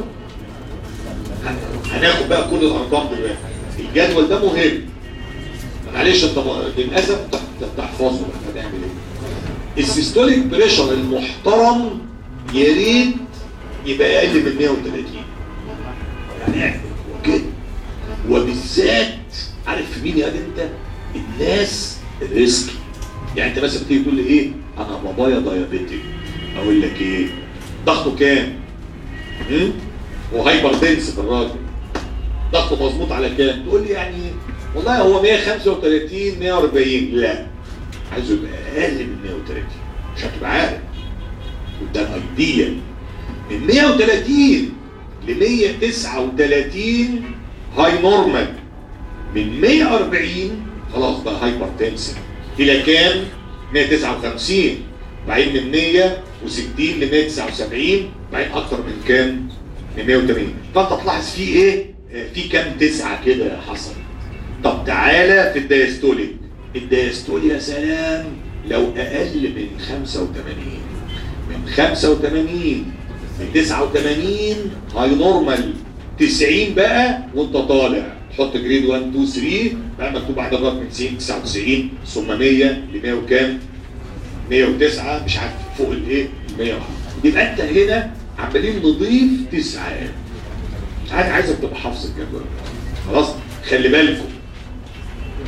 هناخد بقى كل الارقام دلوقتي الجدول ده مهم معلش انت للاسف تحفظه بقى هتعمل ايه السيستوليك بريشر المحترم يا ريت يبقى اقل من 130 يعني كده وبالذات عارف مين يا انت الناس الريسكي يعني انت مثلا بتيجي تقول لي ايه انا بابايا دايابيتيك اقول لك ايه ضغطه كام وهايبر تنس الراجل ضغطه مظبوط على كام تقول لي يعني والله هو 135 140 لا عايزه يبقى اقل من 130 مش هتبقى عارف وده الايديال من 130 ل 139 هاي نورمال من 140 خلاص بقى هايبر تنسن الى كام 159 بعدين من 160 ل 179 بعدين اكتر من كام من 180 فانت تلاحظ في ايه في كام تسعه كده حصل طب تعالى في الدايستوليك الدايستوليك يا سلام لو اقل من 85 من 85 من 89 هاي نورمال 90 بقى وانت طالع تحط جريد 1 2 3 بقى مكتوب بعد الرقم من 90 99 ثم 100 ل 100 وكام 109 مش عارف فوق الايه 100 يبقى انت هنا عمالين نضيف تسعات عايز عايزك تبقى حافظ الجدول خلاص خلي بالكم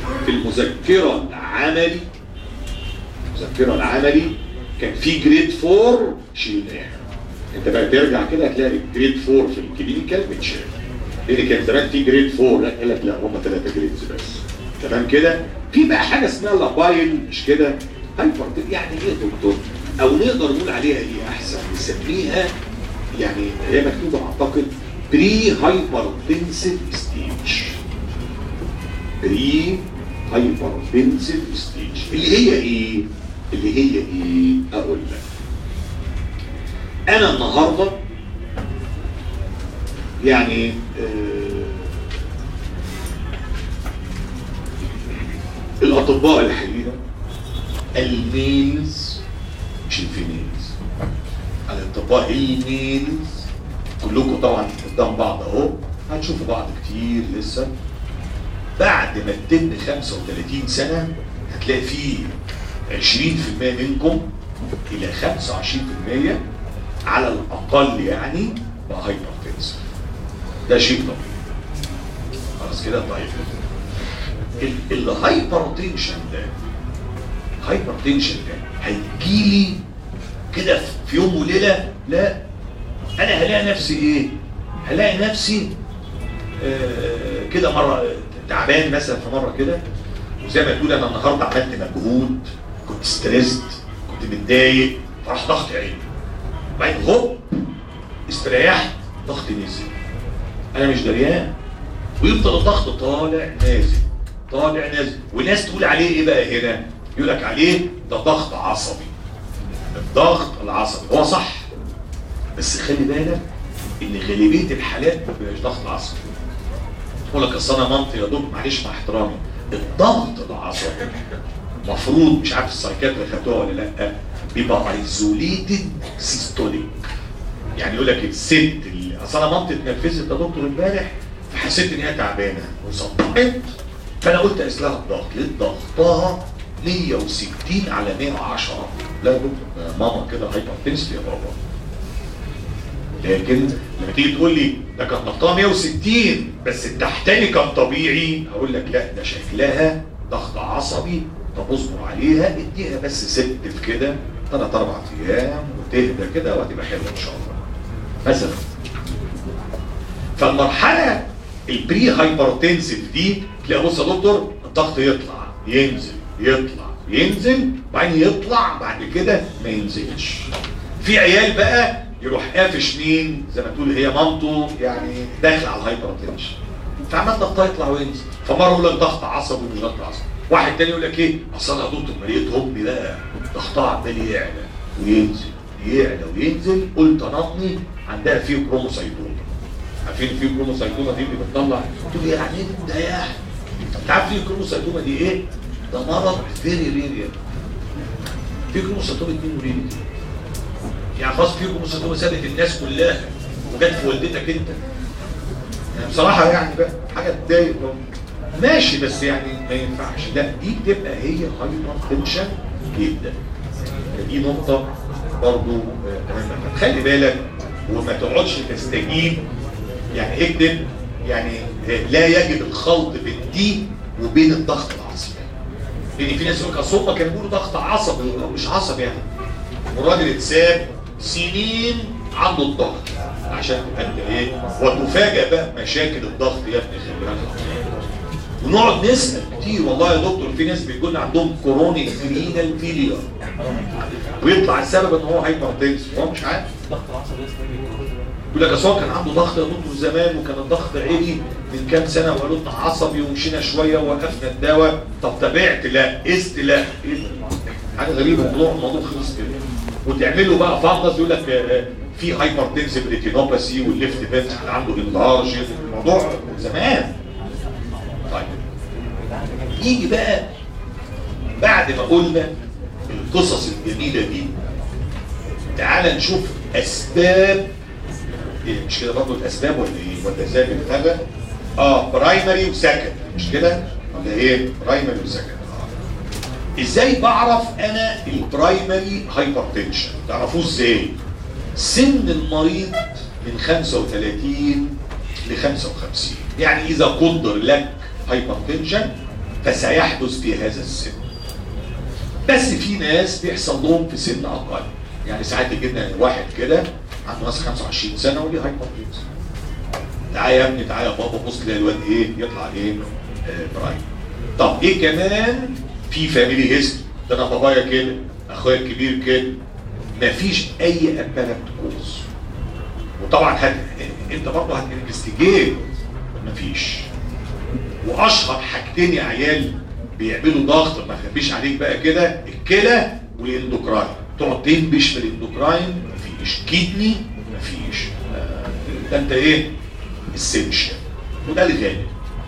في المذكره العملي المذكره العملي كان في جريد 4 شيلناها انت بقى ترجع كده هتلاقي جريد 4 في الكلينيكال متشال لان كان زمان في جريد 4 لا قال لك لا هم ثلاثه جريدز بس تمام كده في بقى حاجه اسمها لابايل مش كده هايبر يعني ايه يا دكتور او نقدر نقول عليها ايه احسن نسميها يعني هي مكتوبه اعتقد بري هايبرتنسيف ستيج بري هايبرتنسيف ستيج اللي هي ايه اللي هي ايه اقول لك انا النهارده يعني آه الاطباء الحقيقه الميلز مش الفيميلز الاطباء الميلز كلكم طبعا قدام بعض اهو هتشوفوا بعض كتير لسه بعد ما تتم 35 سنه هتلاقي فيه 20% منكم الى 25% على الاقل يعني بقى هايبرتنسف ده شيء طبيعي خلاص كده طيب الهايبرتنشن ده هايبرتنشن ده هيجيلي كده في يوم وليله لا انا هلاقي نفسي ايه هلاقي نفسي آه كده مره تعبان مثلا في مره كده وزي ما تقول انا النهارده عملت مجهود كنت ستريسد كنت متضايق فراح ضغط عيني بعدين هوب استريحت ضغطي نزل انا مش دريان ويفضل الضغط طالع نازل طالع نازل وناس تقول عليه ايه بقى هنا يقول لك عليه ده ضغط عصبي الضغط العصبي هو صح بس خلي بالك ان غالبيه الحالات ما بيبقاش ضغط عصبي يقول لك اصل انا مامتي يا دكتور معلش مع احترامي الضغط العصبي مفروض مش عارف السايكاتري خدوها ولا لا بيبقى ايزوليتد سيستوليك يعني يقول لك الست اللي اصل انا مامتي اتنرفزت يا دكتور امبارح فحسيت ان هي تعبانه وصدعت فانا قلت اقيس لها الضغط لقيت ضغطها 160 على 110 لا يا دكتور ماما كده هايبرتنسف يا بابا لكن لما تيجي تقول لي ده كان ضغطها 160 بس التحتاني كان طبيعي اقول لك لا ده شكلها ضغط عصبي طب اصبر عليها اديها بس ست في كده ثلاث اربع ايام وتهدى كده وهتبقى حلوه ان شاء الله مثلا فالمرحله البري هايبرتنسيف دي تلاقي بص يا دكتور الضغط يطلع ينزل يطلع ينزل وبعدين يطلع بعد كده ما ينزلش في عيال بقى يروح قافش مين زي ما تقول هي مامته يعني داخل على الهايبرتنشن فعمال ضغطها يطلع وينزل فمره يقول لك ضغط عصبي ومش ضغط عصبي واحد تاني يقول لك ايه اصل انا دكتور ما لقيت امي بقى ضغطها عمال يعلى وينزل يعلى وينزل قلت نطني عندها فيه كروموسايتوما عارفين في كروموسايتوما دي اللي بتطلع تقول يعني ايه ده يا انت عارف في كروموسايتوما دي ايه؟ ده مرض فيري ريريا في كروموسايتوما 2 ريريا يعني خلاص في كروموسايتوما سابت الناس كلها وجت في والدتك انت يعني بصراحه يعني بقى حاجه تضايق ماشي بس يعني ما ينفعش لا دي بتبقى هي هايبر تنشن جدا دي نقطه برضو مهمه خلي بالك وما تقعدش تستجيب يعني اكتب يعني لا يجب الخلط بين دي وبين الضغط العصبي لان في ناس يقول لك اصل هم كانوا بيقولوا ضغط عصبي مش عصبي يعني والراجل اتساب سنين عنده الضغط عشان تبقى انت ايه وتفاجئ بقى مشاكل الضغط يا ابني خلي بالك ونقعد نسال كتير والله يا دكتور في ناس بيكون عندهم كورونيك رينال فيلير ويطلع السبب ان هو هايبرتنس هو مش عارف يقول لك اصل هو كان عنده ضغط يا دكتور زمان وكان الضغط عالي من كام سنه وقالوا لنا عصبي ومشينا شويه ووقفنا الدواء طب تابعت لا قست لا ايه ده؟ حاجه غريبه الموضوع الموضوع خلص كده وتعملوا بقى فانجس يقول لك في هايبرتنسيف ريتينوباثي والليفت فنتركل عنده انلارج الموضوع زمان طيب يجي بقى بعد ما قلنا القصص الجميله دي تعال نشوف اسباب إيه مش كده برضه الاسباب ولا ايه ولا ازاي بنفرق اه برايمري وسكند مش كده ولا ايه برايمري وسكند آه. ازاي بعرف انا البرايمري هايبرتنشن تعرفوه ازاي سن المريض من 35 ل 55 يعني اذا قدر لك هايبرتنشن فسيحدث في هذا السن بس في ناس بيحصل لهم في سن اقل يعني ساعات يجي لنا واحد كده عنده مثلا 25 سنه وليه هايبرتنشن تعالى يا ابني تعالى يا بابا بص تلاقي الواد ايه يطلع ايه آه برايم طب ايه كمان في فاميلي هيستوري ده انا بابايا كده اخويا الكبير كده مفيش اي ابارنت كوز وطبعا هت... انت برضه هتنفستيجيت مفيش واشهر حاجتين يا عيال بيعملوا ضغط ما اخبيش عليك بقى كده الكلى والاندوكراين تقعد تنبش في الاندوكراين مفيش كدني مفيش آه، ده انت ايه السنشن وده الغالب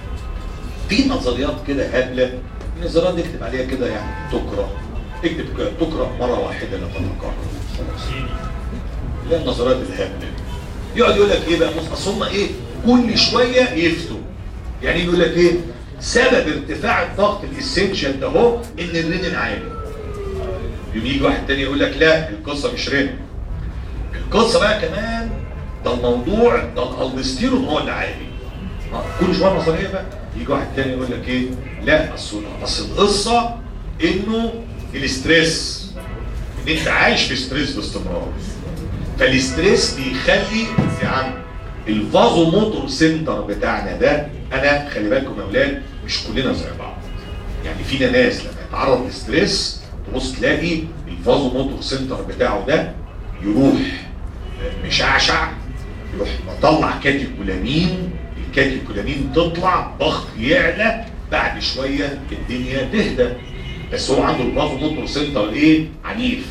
في نظريات كده هبله النظريات دي اكتب عليها كده يعني تقرا اكتب كده تقرا مره واحده لا تتكرر خلاص اللي هي النظريات الهبله يقعد يقول لك ايه بقى بص اصل هم ايه كل شويه يفتوا يعني يقول لك ايه سبب ارتفاع الضغط الاسنشال ده هو ان الرنين عالي يوم يجي واحد تاني يقول لك لا القصه مش رنين القصه بقى كمان ده الموضوع ده الالستيرون هو اللي عالي آه، كل شويه نظريه بقى يجي واحد تاني يقول لك ايه لا اصل اصل القصه انه الاستريس ان انت عايش في ستريس باستمرار فالاستريس بيخلي يا عم الفازو موتور سنتر بتاعنا ده انا خلي بالكم يا اولاد مش كلنا زي بعض يعني فينا ناس لما يتعرض لستريس تبص تلاقي الفازو موتور سنتر بتاعه ده يروح مشعشع يروح مطلع كاتيكولامين الكاتيكولامين تطلع ضغط يعلى بعد شويه الدنيا تهدى بس هو عنده الفازو موتور سنتر ايه عنيف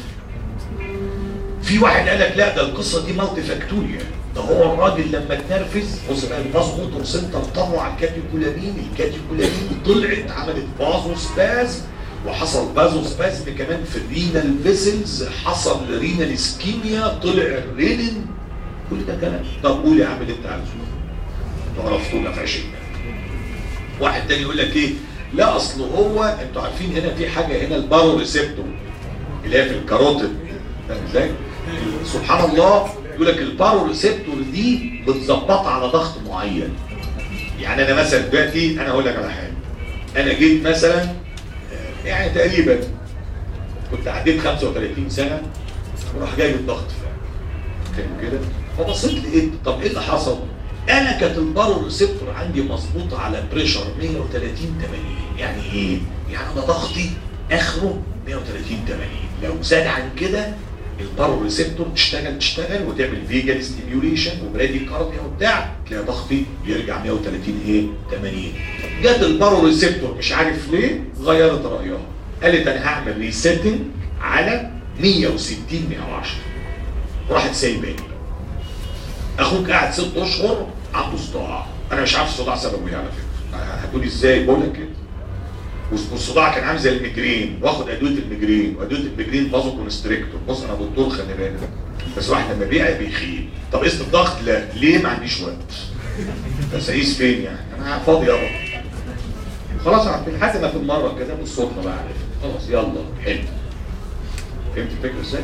في واحد قال لك لا ده القصه دي مالتي فاكتوريال ده هو الراجل لما اتنرفز بص بقى الفازو موتور سنتر طلع الكاتيكولامين الكاتيكولامين طلعت عملت فازو سبازم وحصل فازو سبازم كمان في الرينال فيسلز حصل رينال اسكيميا طلع الرينين كل ده كلام طب قول يا عم اللي انت عايزه عرفتونا في 20 واحد تاني يقول لك ايه لا اصل هو انتوا عارفين هنا في حاجه هنا البارو ريسبتور اللي هي في الكاروتيد فاهم ازاي؟ سبحان الله يقول لك البارو ريسبتور دي بتظبط على ضغط معين يعني انا مثلا دلوقتي انا اقول لك على حاجه انا جيت مثلا آه، يعني تقريبا كنت عديت 35 سنه وراح جايب الضغط كان كده فبصيت لقيت طب ايه اللي حصل؟ انا كانت البارو ريسبتور عندي مظبوطه على بريشر 130 80 يعني ايه؟ يعني انا ضغطي اخره 130 80 لو زاد عن كده البارو ريسبتور تشتغل تشتغل وتعمل فيجال ستيميوليشن وبرادي كارديا وبتاع تلاقي ضغطي يرجع 130 ايه 80 جت البارو ريسبتور مش عارف ليه غيرت رايها قالت انا هعمل ريسيتنج على 160 110 راحت سايباني اخوك قاعد ست اشهر عنده صداع انا مش عارف الصداع سببه ايه على فكره هتقولي ازاي بقول لك كده والصداع كان عامل زي الميجرين واخد ادويه الميجرين وادويه الميجرين فازو كونستريكتور بص انا دكتور خلي بالك بس واحد لما بيعي بيخيل طب قست الضغط لا ليه ما عنديش وقت بس اقيس فين يعني انا فاضي يابا خلاص عارفين لحد ما في المره كده بالصدفه بقى عرفت خلاص يلا حلو فهمت الفكره ازاي؟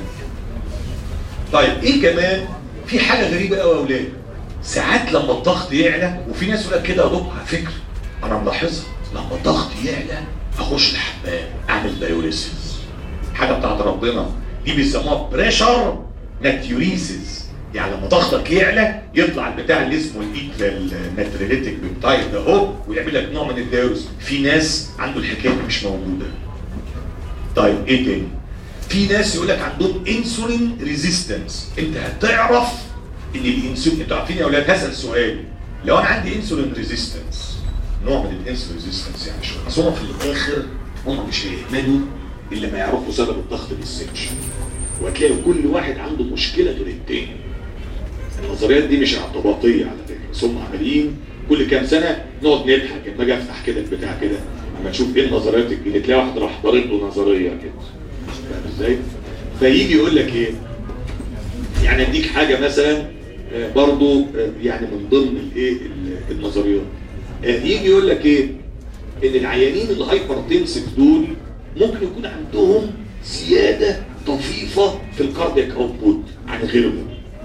طيب ايه كمان في حاجه غريبه قوي يا اولاد ساعات لما الضغط يعلى وفي ناس يقول لك كده يا دكتور على فكره انا ملاحظها لما الضغط يعلى اخش الحمام اعمل دايوريسيس حاجه بتاعت ربنا دي بيسموها بريشر ناتيوريسيس يعني لما ضغطك يعلى يطلع البتاع اللي اسمه الايكوال ناتريليتيك بيبتايد ده اهو ويعمل لك نوع من الدايوريس في ناس عنده الحكايه دي مش موجوده طيب ايه تاني في ناس يقول لك عندهم انسولين ريزيستنس انت هتعرف ان الانسولين انتوا عارفين يا اولاد هسال سؤال لو انا عندي انسولين ريزيستنس نوع من الانسولين ريزيستنس يعني شويه اصل هم في الاخر هم مش هيهملوا الا ما يعرفوا سبب الضغط الاسنشن وهتلاقي كل واحد عنده مشكله غير التاني النظريات دي مش اعتباطيه على فكره بس هم عمالين كل كام سنه نقعد نضحك لما اجي افتح كده البتاع كده اما تشوف ايه النظريات الجديده تلاقي واحد راح ضارب له نظريه كده فاهم ازاي؟ فيجي يقول لك ايه؟ يعني اديك حاجه مثلا آه، برضو آه، يعني من ضمن الايه ال- النظريات آه، يجي يقول لك ايه؟ ان العيانين الهايبرتنسف دول ممكن يكون عندهم زياده طفيفه في الكاردياك اوتبوت عن غيرهم.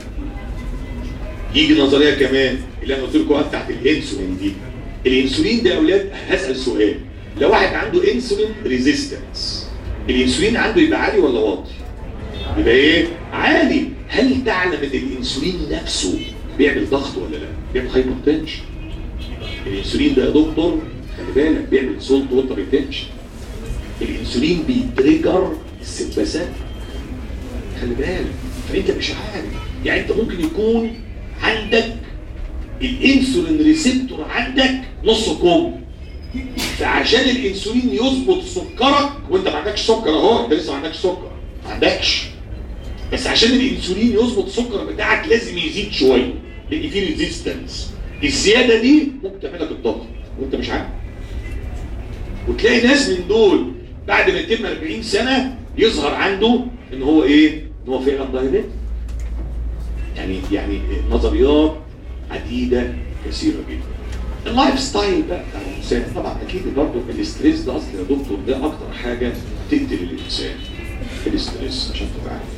يجي نظريه كمان اللي انا قلت لكم بتاعت الانسولين دي. الانسولين ده يا اولاد هسال سؤال لو واحد عنده انسولين ريزيستنس الانسولين عنده يبقى عالي ولا واطي يبقى ايه عالي هل تعلم ان الانسولين نفسه بيعمل ضغط ولا لا بيعمل هايبرتنشن الانسولين ده يا دكتور خلي بالك بيعمل سولت ووتر ريتنشن الانسولين بيتريجر السباسات خلي بالك فانت مش عارف يعني انت ممكن يكون عندك الانسولين ريسبتور عندك نص كوم فعشان الانسولين يظبط سكرك وانت ما عندكش سكر اهو انت لسه ما عندكش سكر ما عندكش بس عشان الانسولين يظبط السكر بتاعك لازم يزيد شويه لان في ريزيستنس الزياده دي ممكن تعمل لك الضغط وانت مش عارف وتلاقي ناس من دول بعد ما يتم 40 سنه يظهر عنده ان هو ايه؟ ان هو فعلا دايابيت يعني يعني نظريات عديده كثيره جدا اللايف ستايل بقى بتاع الانسان طبعا اكيد برضه الاستريس ده اصل يا دكتور ده اكتر حاجه تقتل الانسان الاستريس عشان تبقى عارف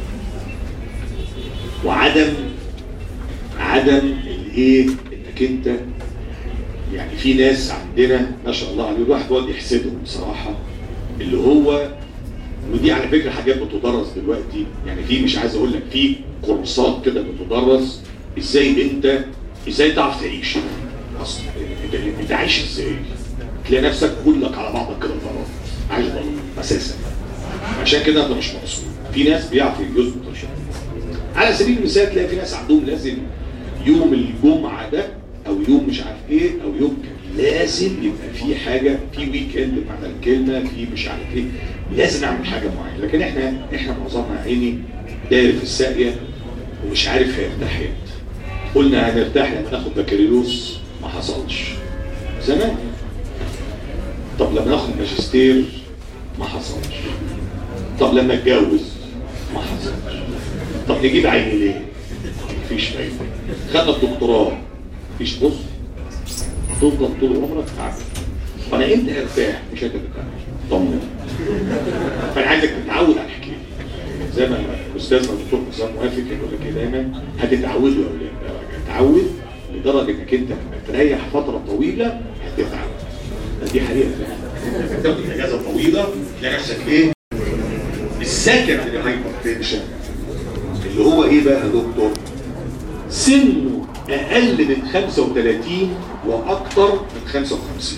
وعدم عدم الايه انك انت يعني في ناس عندنا ما شاء الله عليه الواحد يقعد يحسدهم بصراحه اللي هو ودي على فكره حاجات بتدرس دلوقتي يعني في مش عايز اقول لك في كورسات كده بتدرس ازاي انت ازاي تعرف تعيش اصلا انت انت عايش ازاي؟ تلاقي نفسك كلك على بعضك كده غلط عايش غلط اساسا عشان كده انت مش مبسوط في ناس بيعرفوا يظبط الشغل على سبيل المثال تلاقي في ناس عندهم لازم يوم الجمعه ده او يوم مش عارف ايه او يوم كان لازم يبقى في حاجه في ويك اند بمعنى الكلمه في مش عارف ايه لازم نعمل حاجه معينه لكن احنا احنا معظمنا عيني داير في الساقيه ومش عارف هيرتاح امتى قلنا هنرتاح لما ناخد بكالوريوس ما حصلش زمان طب لما ناخد ماجستير ما حصلش طب لما اتجوز ما حصلش طب نجيب عين ليه؟ مفيش فايده خدنا الدكتوراه مفيش بص هتفضل طول عمرك تعبان وانا امتى هرتاح مش انت ترتاح طمن فانا عايزك تتعود على الحكايه زي ما استاذنا الدكتور حسام موافق يقول لك ايه دايما هتتعودوا يا اولاد هتتعود لدرجه انك انت لما تريح فتره طويله هتتعب دي حقيقه تاخد اجازه طويله تلاقي نفسك ايه السكندري هايبرتنشن اللي هو ايه بقى يا دكتور سنه اقل من 35 واكتر من 55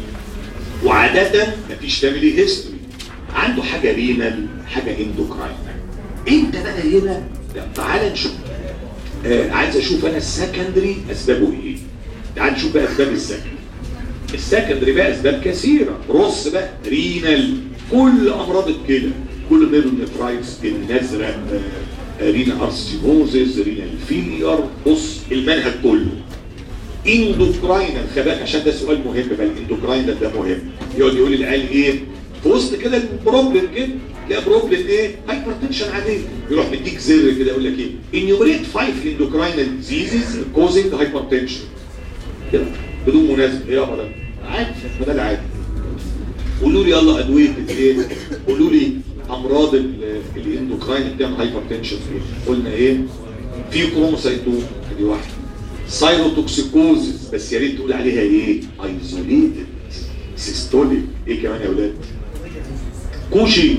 وعادة مفيش فاميلي هيستوري عنده حاجة رينال حاجة اندوكراين انت بقى هنا لا تعال نشوف آه عايز اشوف انا السكندري اسبابه ايه تعال نشوف بقى اسباب السكندري السكندري بقى اسباب كثيرة رص بقى رينال كل امراض الكلى كل نيرونيفرايتس الازرق آه رينا ارسيموزيس رينا الفيلير بص المنهج كله اندوكراينال خباك عشان ده سؤال مهم بقى الاندوكراينال ده مهم يقعد يقول العيال ايه في وسط كده البروبلم كده تلاقي بروبلم ايه هايبرتنشن عاديه يروح مديك زر كده يقول لك ايه انيوميريت فايف اندوكراينال ديزيزز كوزنج هايبرتنشن كده بدون مناسبه ايه يا ده عادي ما ده العادي قولوا لي يلا ادويه ايه قولوا لي امراض الاندوكراين بتعمل هايبرتنشن ايه قلنا ايه في كروموسايتوم ادي واحده سايروتوكسيكوزيس بس يا ريت تقول عليها ايه ايزوليتد سيستوليك ايه كمان يا اولاد كوشي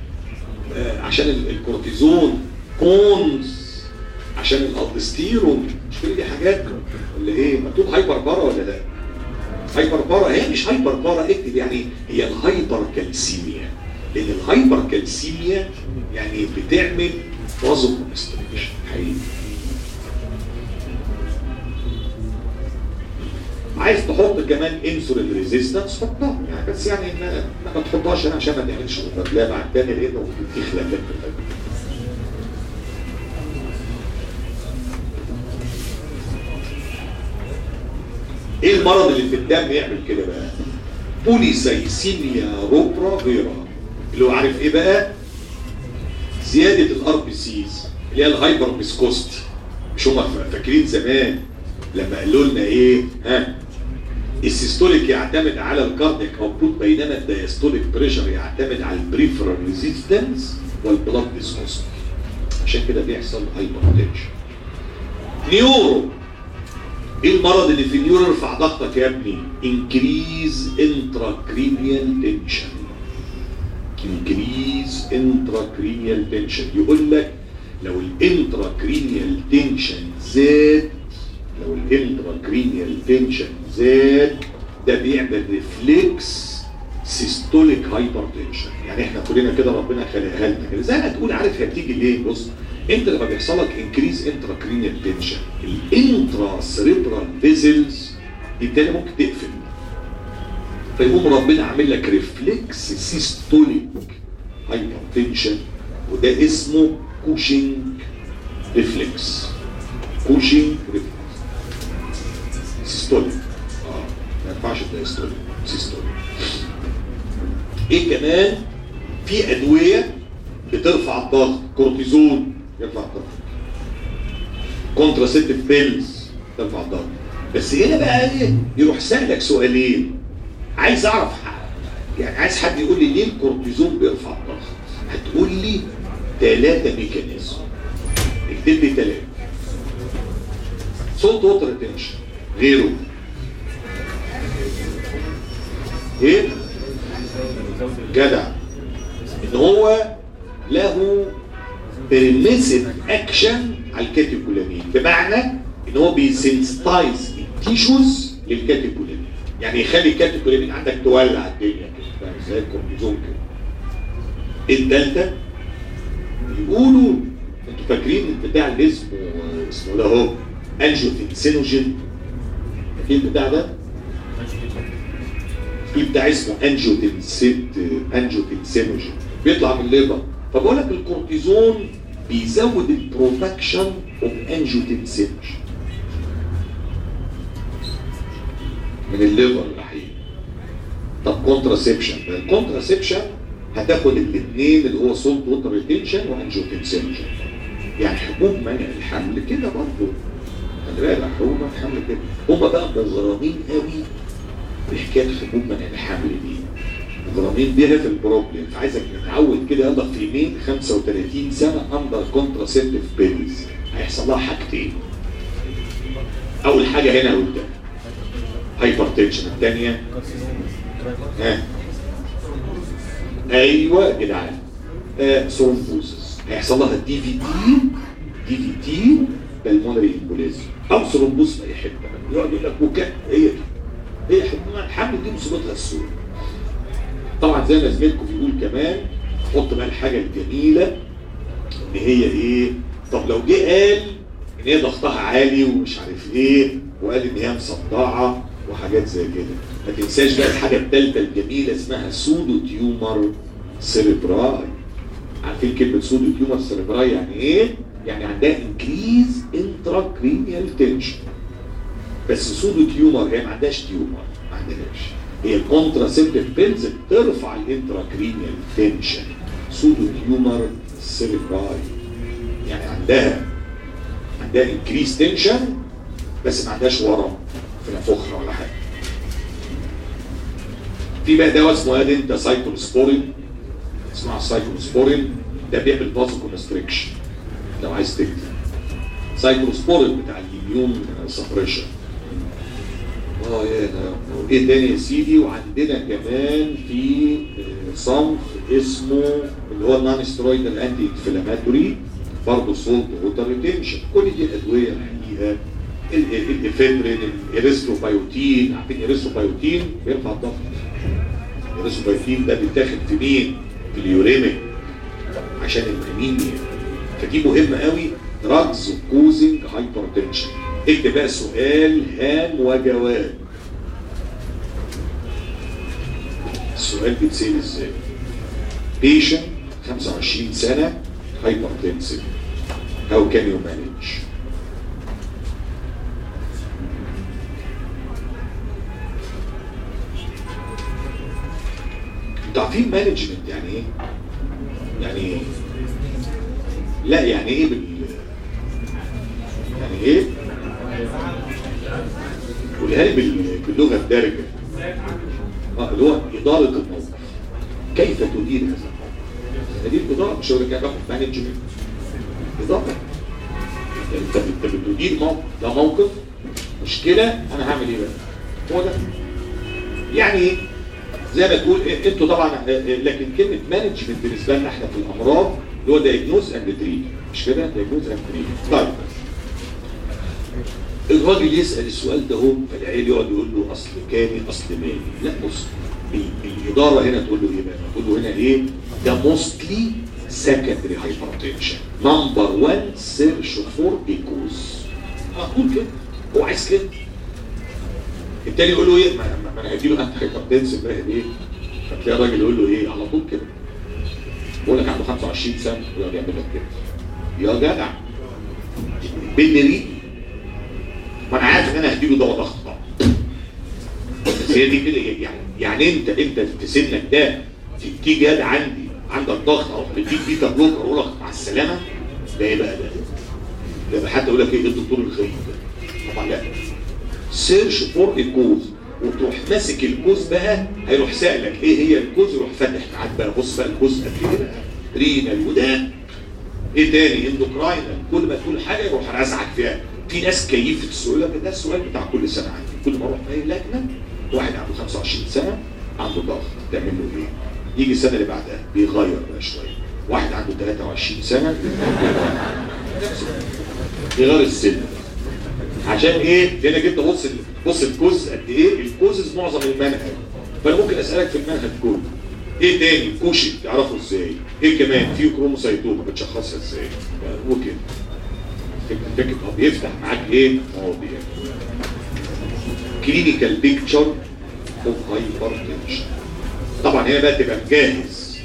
آه عشان الكورتيزون كونز عشان الالدستيرون مش كل دي حاجات ولا ايه مكتوب هايبر بارا ولا لا هايبر بارا هي مش هايبر بارا اكتب يعني هي الهايبر كالسيميا لان الهايبر كالسيميا يعني بتعمل فازو كونستريكشن حقيقي عايز تحط كمان انسولين ريزيستنس حطها يعني بس يعني ما, ما تحطهاش هنا عشان ما تعملش لا مع الثاني لانه في خلافات في الفجر. ايه المرض اللي في الدم يعمل كده بقى بوليسايسيميا روبرا فيرا اللي هو عارف ايه بقى زياده الار بي سيز اللي هي الهايبر فيسكوستي مش هم فاكرين زمان لما قالوا لنا ايه ها السيستوليك يعتمد على الكارديك اوتبوت بينما الدايستوليك بريشر يعتمد على البريفرال ريزيستنس والبلاد فيسكوستي عشان كده بيحصل هايبرتنشن نيورو ايه المرض اللي في النيورو يرفع ضغطك يا ابني انكريز انتراكرينيال تنشن انكريز انتراكرينيال تنشن يقول لك لو الانتراكرينيال تنشن زاد لو الانتراكرينيال تنشن زاد ده بيعمل ريفلكس سيستوليك هايبرتنشن يعني احنا كلنا كده ربنا خلقها لنا كده زي ما تقول عارف هي بتيجي ليه بص انت لما بيحصل لك انكريز انتراكرينيال تنشن الانترا سيريبرال فيزلز بالتالي ممكن تقفل فيقوم ربنا عامل لك ريفلكس سيستوليك هايبرتنشن وده اسمه كوشنج ريفلكس كوشنج ريفلكس سيستوليك اه ما ينفعش ده سيستوليك سيستوليك ايه كمان في ادويه بترفع الضغط كورتيزون يرفع الضغط كونتراسيبتيف بيلز ترفع الضغط بس هنا بقى ايه يروح سألك سؤالين عايز اعرف يعني عايز حد يقول لي ليه الكورتيزون بيرفع الضغط هتقول لي ثلاثة ميكانيزم اكتب لي ثلاثة سولت ووتر ريتنشن غيره ايه جدع ان هو له بيرميسيف اكشن على الكاتيكولامين بمعنى ان هو بيسنسيتايز التيشوز للكاتيكولامين يعني يخلي الكاتيكولامين عندك تولع الدنيا كده فاهم ازاي الكورتيزون كده الثالثه يقولوا انتوا فاكرين البتاع اللي اسمه اسمه ده اهو انجيوتنسينوجين في البتاع ده في بتاع اسمه انجيوتنسيت انجيوتنسينوجين بيطلع من الليبر فبقول لك الكورتيزون بيزود البرودكشن اوف انجيوتنسينوجين من الليبر الحقيقي طب كونتراسيبشن الكونتراسيبشن هتاخد الاثنين اللي هو سولت ووتر ريتنشن وانجيوتنسينوجين يعني حبوب منع الحمل كده برضه خلي بالك حبوب منع الحمل كده هم بقى مغرمين قوي بحكايه حبوب منع الحمل دي مغرمين بيها في البروبلم فعايزك نتعود كده يلا في يومين 35 سنه اندر كونتراسيبتيف بيلز هيحصل لها حاجتين اول حاجه هنا قدام هايبرتنشن الثانيه ها ايوه يا جدعان آه ثرومبوزس هيحصل لها دي في تي دي في تي بالمونري امبوليزم او ثرومبوس اي حته يقعد يقول لك بكاء هي دي هي حبوب الحمل دي مصيبتها السوء طبعا زي ما زميلكم بيقول كمان حط بقى الحاجه الجميله ان هي ايه طب لو جه قال ان هي ضغطها عالي ومش عارف ايه وقال ان هي مصدعه وحاجات زي كده ما تنساش بقى الحاجه الثالثه الجميله اسمها سودو تيومر سيريبراي عارفين كلمه سودو تيومر سيريبراي يعني ايه؟ يعني عندها انكريز انتراكرينيال تنشن بس سودو تيومر هي ما عندهاش تيومر ما عندهاش هي الكونتراسيبتيف بيلز بترفع الانتراكرينيال تنشن سودو تيومر سيريبراي يعني عندها عندها انكريز تنشن بس ما عندهاش ورم في نافوخها ولا حاجه في بقى دواء اسمه اد انت سايكلوسبورين اسمها سايكلوسبورين ده بيعمل فازو كونستريكشن لو عايز تكتب سايكلوسبورين بتاع الاميون سبريشن اه يا ده ايه تاني يا سيدي وعندنا كمان في صنف اسمه اللي هو النون سترويدال انتي انفلاماتوري برضه سولت ووتر ريتنشن كل دي ادويه الحقيقه الافيدرين الاريثروبايوتين عارفين الاريثروبايوتين بيرفع الضغط الاريثروبايوتين ده بيتاخد في مين؟ في اليوريميك عشان الانيميا فدي مهمه قوي دراجز كوزنج هايبرتنشن اكتب بقى سؤال هام وجواب السؤال بيتسال ازاي؟ بيشن 25 سنه هايبرتنسيف how can you manage؟ انتوا عارفين مانجمنت يعني ايه؟ يعني ايه؟ لا يعني ايه بال يعني ايه؟ قولها لي بال... باللغه الدارجه اه اللي هو اداره الموقف كيف تدير هذا الموقف؟ هذه الاداره مش هقول لك باخد مانجمنت اداره انت انت بتدير موقف ده موقف مشكله انا هعمل ايه بقى هو ده يعني ايه زي ما تقول إيه، انتوا طبعا آه، آه، لكن كلمه مانجمنت بالنسبه لنا احنا في الامراض اللي هو دايجنوز اند تريت مش كده دايجنوز اند تريت طيب الراجل يسال السؤال ده هو فالعيل يقعد يقول له اصل كامي اصل مالي لا بص ال- الاداره هنا تقول له ايه بقى؟ تقول له هنا ايه؟ ده موستلي سكندري هايبرتنشن نمبر 1 سيرش فور ايكوز اقول كده هو عايز كده التاني يقول له ايه؟ ما, ما- ما انا هديله انت هايبرتنسف بقى ايه؟ فتلاقي الراجل يقول له ايه؟ على طول كده بقول لك عنده 25 سنه يقعد يعمل لك كده يا جدع بالريق ما انا عارف ان انا هديله دواء ضغط طبعا بس هي دي كده يعني يعني انت انت في سنك ده تيجي جاد عندي عندك ضغط اروح بديك بيتا بلوكر اقول لك مع السلامه ده ايه بقى ده؟ ده بقى حتى يقول لك ايه الدكتور الغريب ده طبعا لا سيرش فور الكوز وتروح ماسك الكوز بقى هيروح سائلك ايه هي الكوز يروح فاتح معاك بقى بص بقى الكوز قد ايه بقى رينال وده ايه تاني اندوكراين كل ما تقول حاجه يروح رازعك فيها في ناس كيفه السؤال ده ده السؤال بتاع كل سنه عندي كل ما اروح في اي لجنه واحد عنده 25 سنه عنده ضغط تعمل له ايه؟ يجي السنه اللي بعدها بيغير بقى شويه واحد عنده 23 سنه بيغير السن عشان ايه؟ لانك انت بص بص الكوز قد ايه؟ الكوزز معظم المنهج فانا ممكن اسالك في المنهج كله ايه تاني كوشي تعرفه ازاي ايه كمان في كروموسايتوما بتشخصها ازاي وكده فكره فكره هو بيفتح معاك ايه مواضيع كلينيكال بيكتشر اوف هايبرتنشن طبعا هنا بقى تبقى مجهز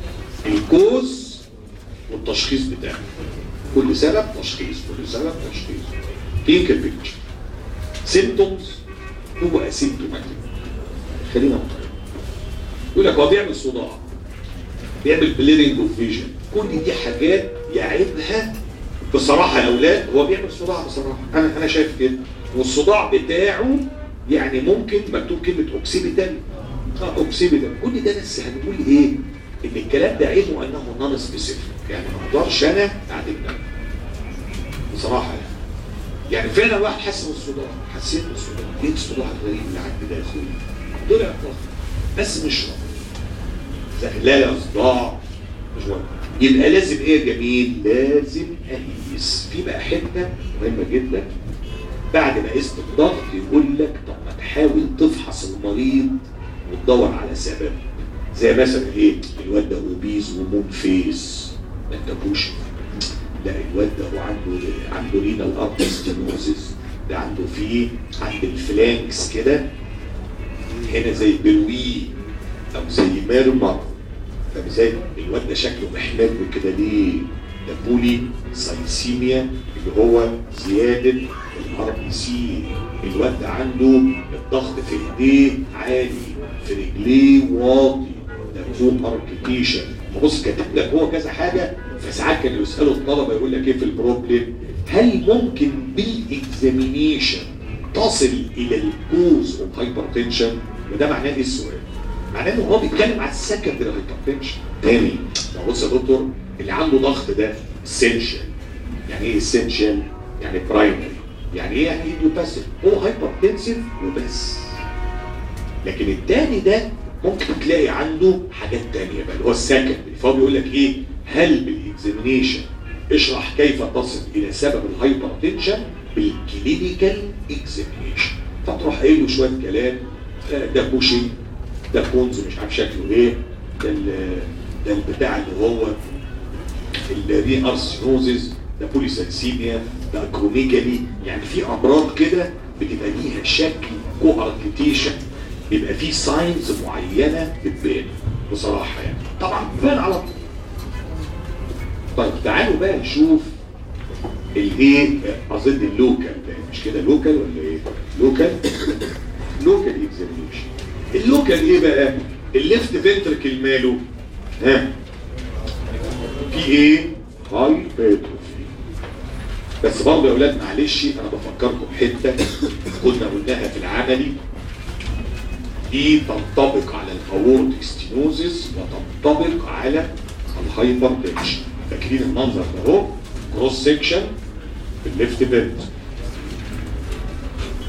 الكوز والتشخيص بتاعه كل سبب تشخيص كل سبب تشخيص كلينيكال بيكتشر سيمتومز هو اسيمتوماتيك خلينا مطمئنين يقول لك هو بيعمل صداع بيعمل بليرنج اوف فيجن كل دي حاجات يعيبها بصراحه يا اولاد هو بيعمل صداع بصراحه انا انا شايف كده والصداع بتاعه يعني ممكن مكتوب كلمه اوكسيبيتال اه اوكسيبيتال كل ده بس هنقول ايه ان الكلام ده عيبه انه نون سبيسيفيك يعني ما اقدرش انا اعتمد عليه. بصراحه يعني يعني فعلا الواحد حس بالصداع حسيت بالصداع ايه الصداع الغريب اللي عندي ده يا اخويا طلع ضغط بس مش رابط لا لا صداع مش مهم يبقى لازم ايه يا جميل لازم اقيس في بقى حته مهمه جدا بعد ما قست الضغط يقول لك طب ما تحاول تفحص المريض وتدور على سبب زي مثلا ايه الواد ده اوبيز ومون فيس ما انتبهوش لا الواد ده هو عنده عنده رينال ارتستينوزيس ده عنده فيه عند الفلانكس كده هنا زي بلوي او زي ميرمر طب زي الواد ده شكله محمر كده ليه؟ ده بولي سايسيميا اللي هو زياده الار بي سي الواد ده عنده الضغط في ايديه عالي في رجليه واطي ده فوق اركتيشن فبص كاتب لك هو كذا حاجه فساعات كانوا يسالوا الطلبه يقول لك ايه في البروبلم هل ممكن بالاكزامينيشن تصل الى الكوز اوف هايبرتنشن وده معناه ايه السؤال؟ معناه ان هو بيتكلم على السكندري هايبرتنشن تاني لو بص يا دكتور اللي عنده ضغط ده اسينشال يعني ايه اسينشال؟ يعني برايمري يعني ايه يعني ايديوباثيك هو هايبرتنسيف وبس لكن التاني ده ممكن تلاقي عنده حاجات تانية بقى اللي هو السكندري فهو بيقول لك ايه هل بالاكزامينيشن اشرح كيف تصل الى سبب الهايبرتنشن بالكلينيكال اكزامينيشن فتروح قايل له شويه كلام آه، ده بوشنج ده كونز مش عارف شكله ايه ده ال- ده البتاع اللي هو الري ارسينوزيس ده بوليسايسيميا ده اكروميجالي يعني في امراض كده بتبقى ليها شكل كواركتيشن بيبقى في ساينز معينه بتبان بصراحه يعني طبعا بتبان على طول طيب تعالوا بقى نشوف الايه اظن اللوكال ده مش كده لوكال ولا ايه لوكال لوكال اكزامينيشن اللوكال ايه بقى الليفت فنتركل ماله ها في ايه هايبرتروفي بس برضه يا اولاد معلش انا بفكركم بحته كنا قلناها في العملي دي تنطبق على الاورتيك ستينوزيس وتنطبق على الهايبرتنشن فاكرين المنظر ده اهو كروس سيكشن في الليفت بنت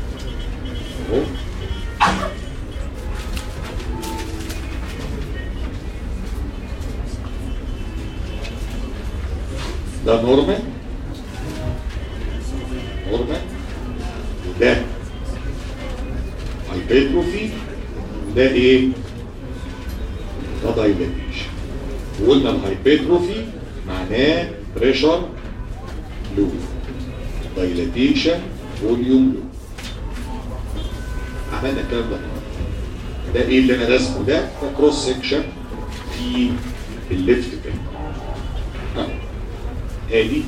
ده نورمال نورمال وده هايبرتروفي وده ايه؟ ده دايلاتيشن وقلنا الهايبرتروفي معناه بريشر لو دايلاتيشن فوليوم لو عملنا الكلام ده ده ايه اللي انا رسمه ده ده كروس سكشن في الليفت كده ادي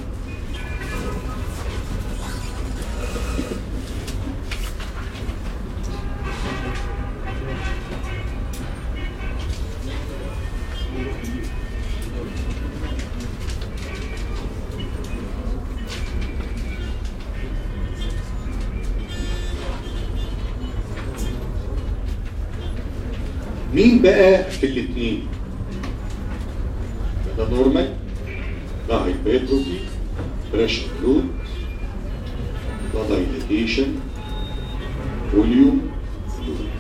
مين بقى في الاثنين ده نورمال ده هايبرتروفي بريشر فلويد ده دايليتيشن فوليوم فلويد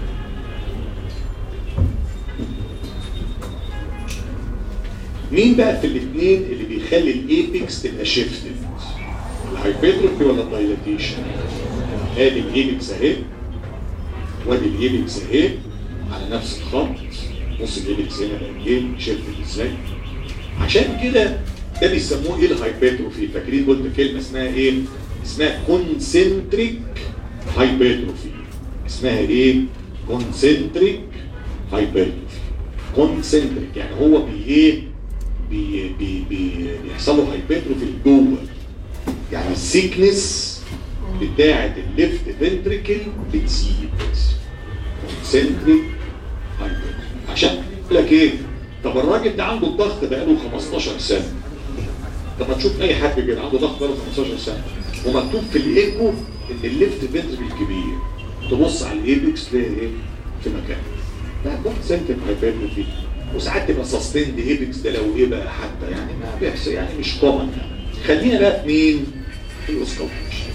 مين بقى في الاثنين اللي بيخلي الايبكس تبقى شيفتد الهايبرتروفي ولا الدايليتيشن ادي الايبكس اهي وادي الايبكس اهي على نفس الخط نص الايبكس هنا ايه شيفتد ازاي عشان كده ده بيسموه ايه الهايبرتروفي فاكرين قلت كلمه اسمها ايه اسمها كونسنتريك هايبرتروفي اسمها ايه كونسنتريك هايبرتروفي كونسنتريك يعني هو بي ايه بي بي بي بيحصل له هايبرتروفي جوه يعني السيكنس بتاعه الليفت فنتريكل بتزيد كونسنتريك هايبرتروفي عشان يقول لك ايه طب الراجل ده عنده الضغط بقاله 15 سنه طب ما تشوف اي حد كده عنده ضغط بقاله 15 سنه ومكتوب في الايكو ان الليفت فنتريكل كبير تبص على الايبكس تلاقي ايه في مكانه ده كونسنتريك هايبرتروفي وساعات تبقى سستيند ايبكس ده لو ايه بقى حتى يعني ما بيحصل يعني مش كومن يعني خلينا بقى في مين؟ في الاوسكالتيشن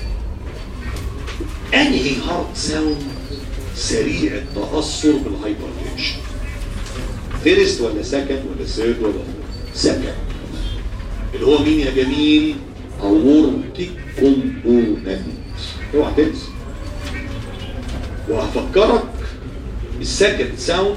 انهي هارت ساوند سريع التاثر بالهايبرتنشن فيرست ولا سكند ولا ثيرد ولا سكند اللي هو مين يا جميل؟ اورتيك كومبوننت اوعى تنسى وهفكرك السكند ساوند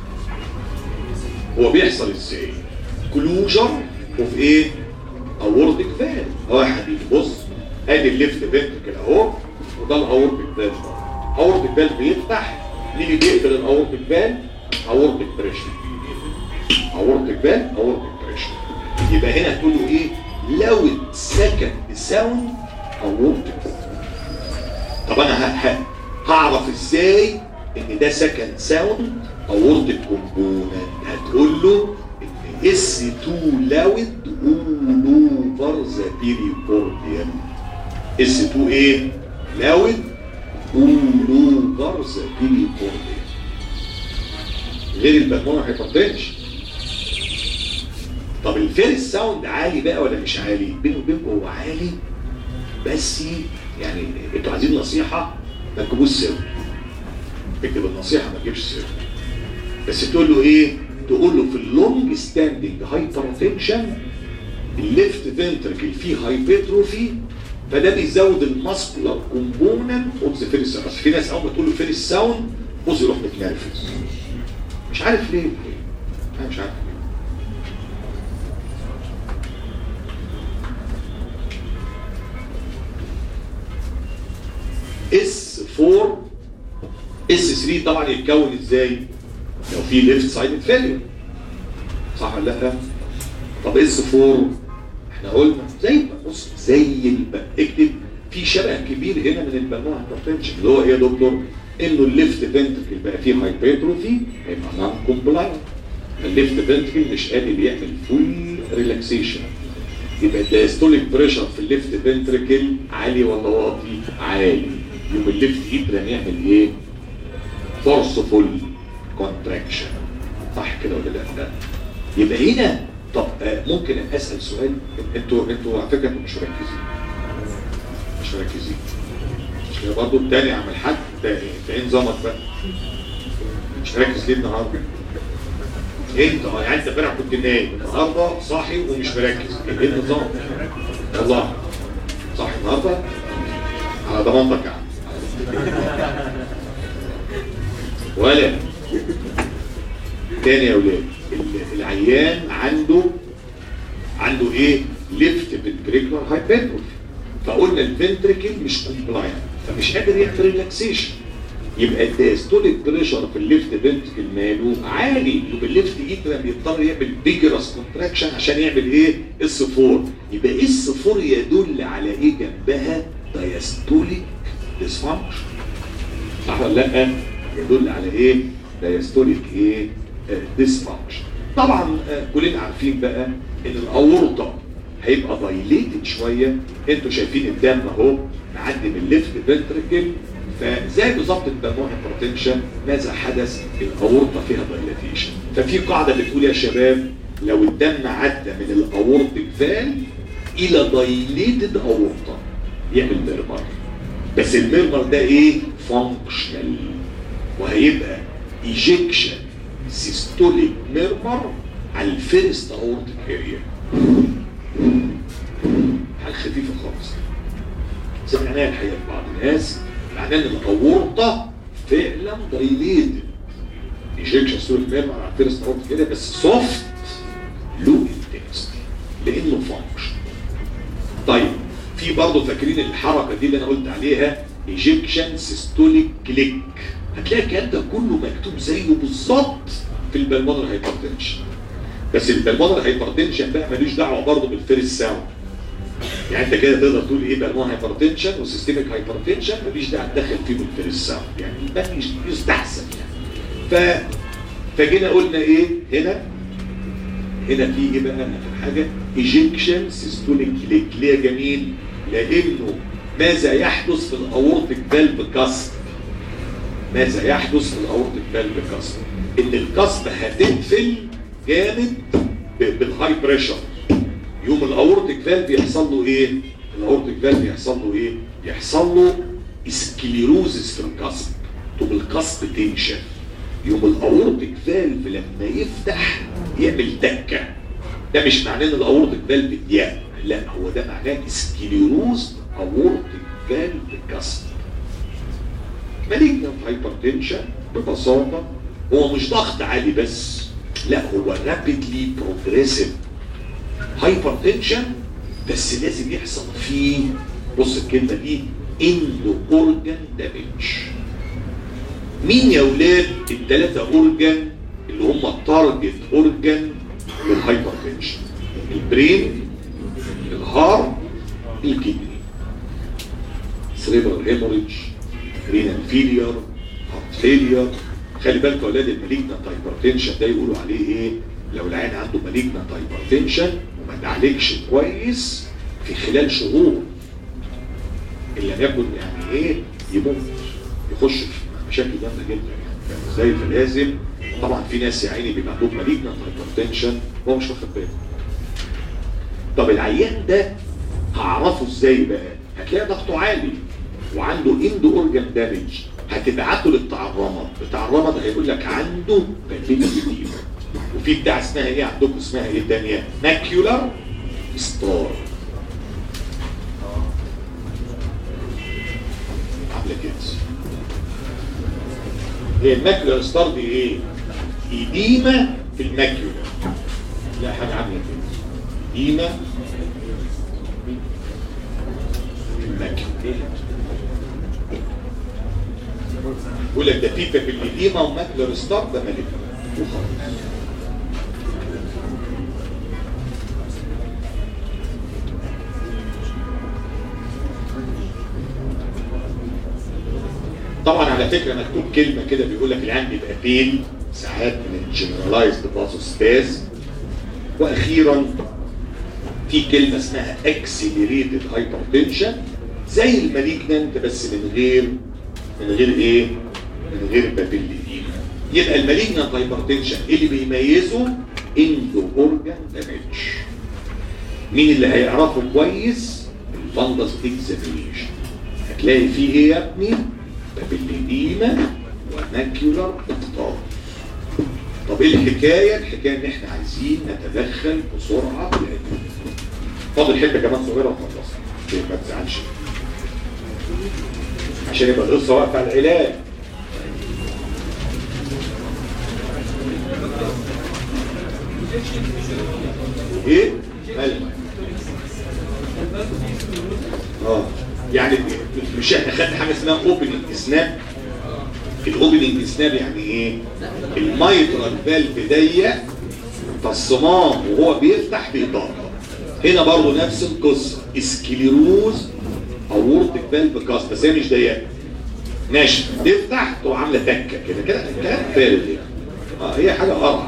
هو بيحصل ازاي كلوجر اوف ايه اورتيك فال اهو يا حبيبي بص ادي الليفت فنتركل اهو وده الاورتيك فال اورتيك فال بيفتح نيجي بيقفل الاورتيك فال اورتيك بريشر اورتيك فال اورتيك بريشر يبقى هنا تقول له ايه لو سكند ساوند اورتيك طب انا ه- هعرف ازاي ان ده سكند ساوند اورتيك كومبوننت هتقول له ان اس 2 لاود اول اوفر ذا بيريكورديوم اس 2 ايه لاود اول اوفر ذا بيريكورديوم غير البلمونر هايبرتنشن طب الفيرست ساوند عالي بقى ولا مش عالي بينه وبينكم هو عالي بس يعني انتوا عايزين نصيحه ما تجيبوش سر اكتب النصيحه ما تجيبش سر بس تقول له ايه تقول له في اللونج ستاندنج هايبرتنشن الليفت فنتركل فيه هايبرتروفي فده بيزود الماسكولار كومبوننت اوف ذا فيرست ساوند في ناس اول ما تقول له فيرست ساوند بص يروح متنرفز مش عارف ليه انا مش عارف ليه اس 4 اس 3 طبعا يتكون ازاي؟ لو في ليفت سايد فيلير صح ولا لا؟ طب اس 4 احنا قلنا زي بص زي الب... اكتب في شبه كبير هنا من البلمون هايبرتنشن اللي هو ايه يا دكتور؟ انه الليفت فنتركل بقى فيه هايبرتروفي هيبقى نون كومبلاينت الليفت فنتركل مش قادر يعمل فول ريلاكسيشن يبقى الدايستوليك بريشر في الليفت فنتركل عالي ولا واطي؟ عالي يوم الليفت ايترم يعمل ايه؟ فورسفول كونتراكشن صح كده ولا لا؟ لا يبقى هنا طب آه، ممكن اسال سؤال انتوا انتوا على فكره انتوا مش مركزين مش مركزين مش كده برضه التاني عم الحاج ده ده ايه نظامك بقى؟ مش مركز ليه النهارده؟ انت اه يعني انت امبارح كنت نايم النهارده صاحي ومش مركز ايه النظام؟ والله صاحي النهارده على ضمانتك يا عم ولا تاني يا ولاد ال- العيان عنده عنده ايه؟ ليفت فنتريكولار هايبرتروفي فقلنا الفنتريكل مش كومبلاينت فمش قادر يعمل ريلاكسيشن يبقى الدايستوليك بريشر في الليفت فنتريكل ماله عالي يبقى الليفت ايد بيضطر يعمل بيجرس كونتراكشن عشان يعمل ايه؟ اس 4 يبقى اس 4 يدل على ايه جنبها؟ دايستوليك ديسفانكشن صح ولا لا؟ يدل على ايه؟ دايستوليك ايه؟ ديسفانكشن طبعا آه، كلنا عارفين بقى ان الاورطه هيبقى دايليتد شويه انتوا شايفين الدم اهو معدي من الليفت فنتريكل فزي بالظبط البلمون هيبرتنشن ماذا حدث؟ الاورطه فيها دايليتيشن ففي قاعده بتقول يا شباب لو الدم عدى من الاورتيك فال الى دايليتد اورطه يعمل ميرمر بس الميرمر ده ايه؟ فانكشنال وهيبقى ايجكشن سيستوليك ميرمر على الفيرست اورتيك اريا حاجه خفيفه خالص سمعناها الحقيقه في بعض الناس معناه ان الاورطه فعلا دايليتد ايجكشن سيستوليك ميرمر على الفيرست اورتيك اريا بس سوفت لو انتنسيتي لانه فانكشن طيب في برضه فاكرين الحركه دي اللي انا قلت عليها ايجكشن سيستوليك كليك هتلاقي الكلام ده كله مكتوب زيه بالظبط في البلمونر هايبرتنشن بس البلمونر هايبرتنشن بقى ملوش دعوه برضه بالفيرست ساوند يعني انت كده تقدر تقول ايه بلمونر هايبرتنشن وسيستميك هايبرتنشن مفيش داعي تدخل فيه بالفيرست ساوند يعني ما فيش يستحسن يعني ف فجينا قلنا ايه هنا هنا في ايه بقى في حاجه ايجكشن سيستوليك كليك ليه يا جميل لانه ماذا يحدث في الاورتيك فالف كسر ماذا يحدث في الاورتيك فالف كسر ان الكسر هتقفل جامد ب- بالهاي بريشر يوم الاورتيك فالف يحصل له ايه الاورتيك فالف يحصل له ايه يحصل له سكليروزس في الكسب تقوم الكسب تنشف يوم الاورتيك فالف لما يفتح يعمل دكه ده مش معناه ان الاورتيك فالف ضيق لا هو ده معناه سكليروز اورتيك فالف كسر مالجنت هايبرتنشن ببساطه هو مش ضغط عالي بس لا هو رابيدلي بروجريسيف هايبرتنشن بس لازم يحصل فيه بص الكلمه دي اندو اورجان دامج مين يا ولاد الثلاثه اورجان اللي هم التارجت اورجان للهايبرتنشن البرين الهارت الكدني سريبرال هيموريدج رينال فيلير هارت فيلير خلي بالك يا اولاد المالجنت هايبرتنشن ده يقولوا عليه ايه لو العين عنده مالجنت هايبرتنشن وما تعالجش كويس في خلال شهور ان لم يكن يعني ايه يموت يخش في مشاكل جامده جدا يعني فاهم ازاي فلازم طبعا في ناس يا عيني بيبقى عندهم مالجنت هايبرتنشن وهو مش واخد باله طب العيان ده هعرفه ازاي بقى هتلاقي ضغطه عالي وعنده اندو اورجان دامج هتبعته لبتاع الرمد بتاع الرمد هيقول لك عنده بالبيبي وفي بتاع اسمها ايه عندكم اسمها ايه تانية ماكيولار ستار عامله كده هي الماكيولار ستار دي ايه؟ إديمة في الماكيولار لا حاجة عاملة كده إديمة في الماكيولار يقول لك ده في بابيليديما وماكيولار ستار ده مالك وخلاص طبعا على فكره مكتوب كلمه كده بيقول لك العين بيبقى بين ساعات من جنرالايزد بازوستاز واخيرا في كلمه اسمها اكسلريتد هايبرتنشن زي المالجنانت بس من غير من غير ايه؟ من غير بابيليديما يبقى المالجنانت هايبرتنشن اللي بيميزه اندو اورجان دامج مين اللي هيعرفه كويس؟ الفندس اكزامينيشن هتلاقي فيه ايه يا ابني؟ بابيليديما وماكيولار اقطاب طب ايه الحكايه الحكايه ان احنا عايزين نتدخل بسرعه في العلاج فاضل حته كمان صغيره وخلصنا ما تزعلش عشان يبقى القصه واقفه على العلاج ايه؟ مالك اه يعني مش احنا خدنا حاجه اسمها اوبننج سناب الاوبننج سناب يعني ايه الميترال فالف ضيق فالصمام وهو بيفتح بيضغط هنا برضه نفس القصه اسكليروز اورتك فالف كاست بس هي مش ضيقه ماشي تفتح تقوم عامله تكه كده كده كلام فارغ يعني اه هي حاجه قرعه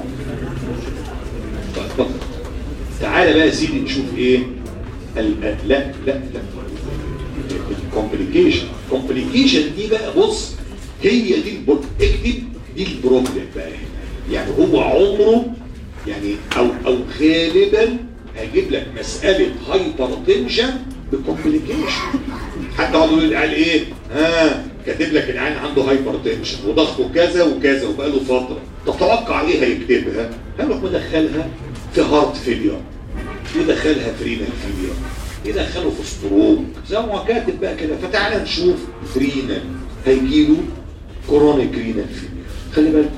اتفضل تعالى بقى يا سيدي نشوف ايه ال- لا لا لا الكومبليكيشن الكومبليكيشن دي بقى بص هي دي البر... اكتب دي البروبلم بقى هنا يعني هو عمره يعني او او غالبا هيجيب لك مساله هايبر تنشن بكومبليكيشن حتى هو يقول قال ايه ها كاتب لك العين عنده هايبر تنشن وضغطه كذا وكذا وبقاله فتره تتوقع ايه هيكتبها هيروح مدخلها في هارت فيلير يدخلها في رينال فيلير يدخله في ستروك زي ما هو كاتب بقى كده فتعالى نشوف رينال هيجيله كورونيك رينال فيلير خلي بالك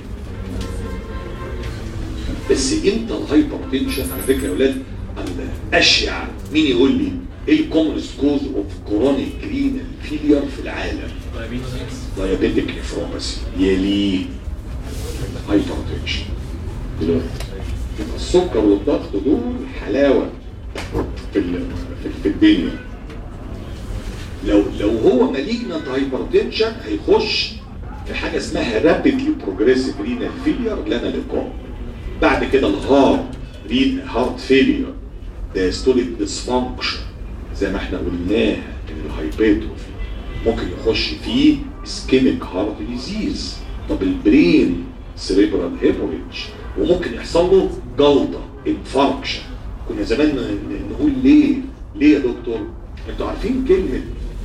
بس امتى الهايبر تنشن على فكره يا اولاد الاشيع مين يقول لي ايه الكومنست كوز اوف كورونيك رينال فيلير في العالم دايابيتك نفروباثي يليه هايبر تنشن دلوقتي يبقى السكر والضغط دول حلاوه في ال- في- في الدنيا لو لو هو مالجنت هايبرتنشن هيخش في حاجه اسمها رابيدلي بروجريسيف رينال فيلير لنا لقاء بعد كده الهارت رين هارت فيلير دايستوليك ديسفانكشن زي ما احنا قلناها ان الهايبرتروفي ممكن يخش فيه اسكيميك هارت ديزيز طب البرين سريبرال هيموريدج وممكن يحصل له جلطه انفاركشن كنا زمان ن- نقول ليه ليه يا دكتور انتوا عارفين كلمه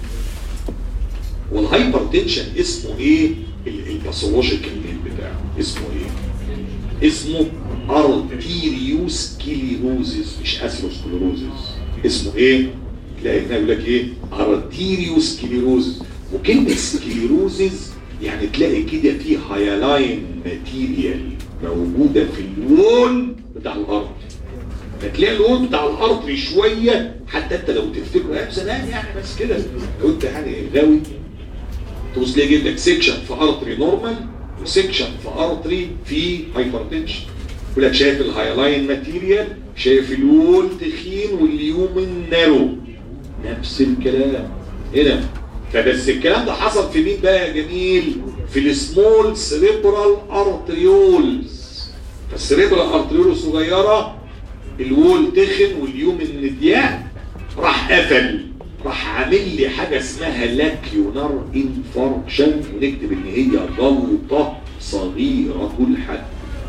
والهايبر تنشن اسمه ايه ال- الباثولوجيكال نيم بتاعه اسمه ايه اسمه ارتيريوس كيليروزيس مش اثيروسكليروزيس اسمه ايه تلاقي هنا يقول لك ايه ارتيريوس كيليروزيس وكلمه سكليروزيس يعني تلاقي كده في هايلاين ماتيريال موجوده في الوول بتاع الارض فتلاقي الوول بتاع الارض شويه حتى انت لو تفتكر ايام زمان يعني بس كده لو انت يعني غاوي تبص تلاقي يجيب لك سيكشن في ارتري نورمال وسيكشن في ارتري في هايبرتنشن يقول لك شايف الهايلاين ماتيريال شايف الوول تخين واليومن نارو نفس الكلام هنا فبس الكلام ده حصل في مين بقى يا جميل في السمول سريبرال ارتريولز فالسريبرال ارتريول صغيره الوول تخن واليومن ضيق راح قفل راح عامل لي حاجه اسمها لاكيونار انفاركشن ونكتب ان هي جلطه صغيره الحد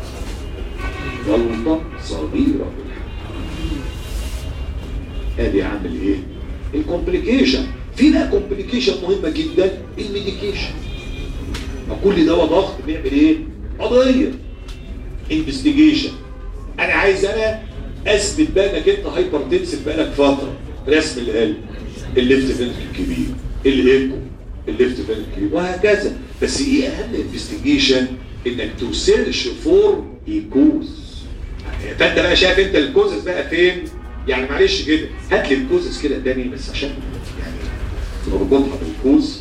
جلطه صغيره الحد ادي عامل ايه الكومبليكيشن في بقى كومبليكيشن مهمه جدا الميديكيشن ما كل دواء ضغط بيعمل ايه قضيه انفستيجيشن انا عايز انا اثبت بقى انك انت هايبر تنسف بقالك فتره رسم القلب الليفت فينتركل الكبير الايكو الليفت فينتركل الكبير وهكذا بس ايه اهم انفستيجيشن انك تسيرش فور ايكوز فانت بقى شايف انت الكوزس بقى فين يعني معلش كده هات لي الكوزس كده تاني بس عشان يعني نربطها بالكوز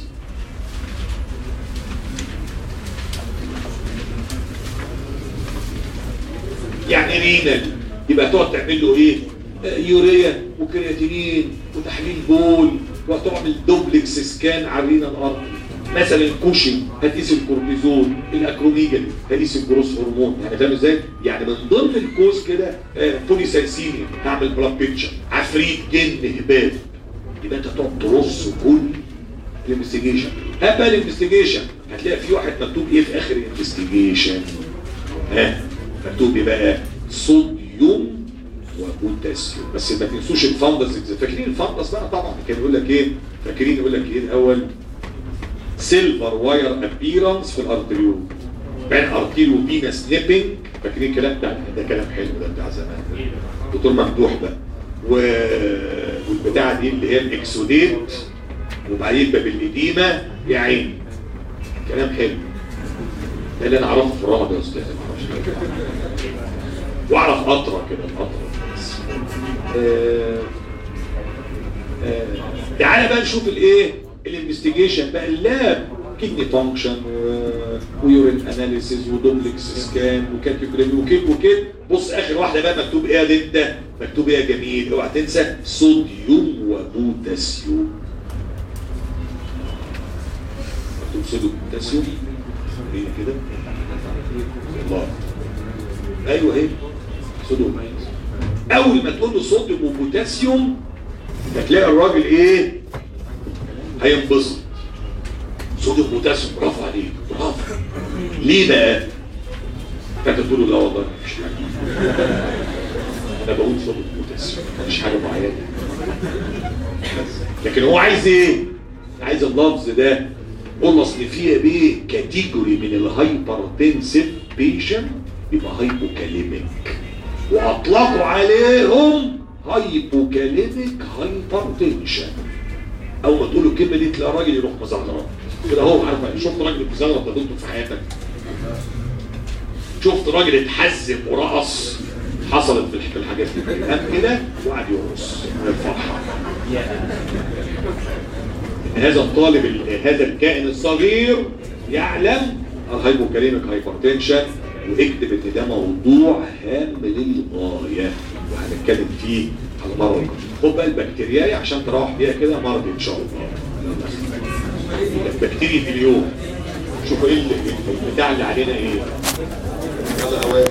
يعني رينال يبقى تقعد تعمل له ايه آه، يوريا وكرياتينين وتحليل بول وتعمل دوبلكس سكان على الرينال ارتري مثلا الكوشنج هتقيس الكورتيزون الاكروميجالي هتقيس الجروس هرمون يعني فاهم ازاي يعني من ضمن الكوز كده آه، بوليسايسيميا هعمل بلاد بيكتشر عفريت جن هباب يبقى انت تقعد ترص كل الانفستيجيشن هات بقى الانفستيجيشن هتلاقي في واحد مكتوب ايه في اخر الانفستيجيشن ها مكتوب ايه بقى صوديوم وبوتاسيوم بس ما تنسوش الفندس فاكرين الفندس بقى طبعا كان يقول لك ايه فاكرين يقول لك ايه الاول سيلفر واير ابيرنس في الارتريول بين ارتيريو فينا سنيبنج فاكرين الكلام بتاع ده كلام حلو ده بتاع زمان دكتور ممدوح بقى و... والبتاعه دي اللي هي الاكسوديت وبعدين باب الاديمه يا عيني كلام حلو ده اللي انا اعرفه في الرعب يا استاذ ما اعرفش حاجة. واعرف قطره كده القطره بس آه، آه، تعالى بقى نشوف الايه الانفستيجيشن بقى اللاب كدني فانكشن ويورين اناليسيز ودوبلكس سكان وكاتيوجرام وكده وكده بص اخر واحده بقى مكتوب ايه يا دي انت مكتوب ايه يا جميل اوعى تنسى صوديوم وبوتاسيوم مكتوب صوديوم وبوتاسيوم ايه كده الله ايوه ايه صوديوم وبوتاسيوم. اول ما تقول له صوديوم وبوتاسيوم هتلاقي الراجل ايه هينبسط صوديوم وبوتاسيوم برافو عليك برافو ليه بقى فانت تقول له لا والله مفيش حاجه انا بقول صوديوم وبوتاسيوم مفيش حاجه معينه بس. لكن هو عايز ايه عايز اللفظ ده قول اصل فيها بيه كاتيجوري من الهايبرتنسيف بيشن يبقى هايبوكاليميك واطلقوا عليهم هايبوكاليميك هايبرتنشن اول ما تقول له الكلمه دي تلاقي راجل يروح مزغرط كده هو عارف شفت راجل مزغرط قابلته في حياتك شفت راجل اتحزم ورقص حصلت في في الحاجات دي قام كده وقعد يرقص من الفرحه ان هذا الطالب ال- هذا الكائن الصغير يعلم الهايبوكاليميك هايبرتنشن واكتب ان ده موضوع هام للغايه وهنتكلم فيه على مره أخرى. خد بقى البكتيريا عشان تروح بيها كده مرض ان شاء الله البكتيريا في اليوم شوفوا ايه ال- ال- البتاع اللي علينا ايه هذا هواء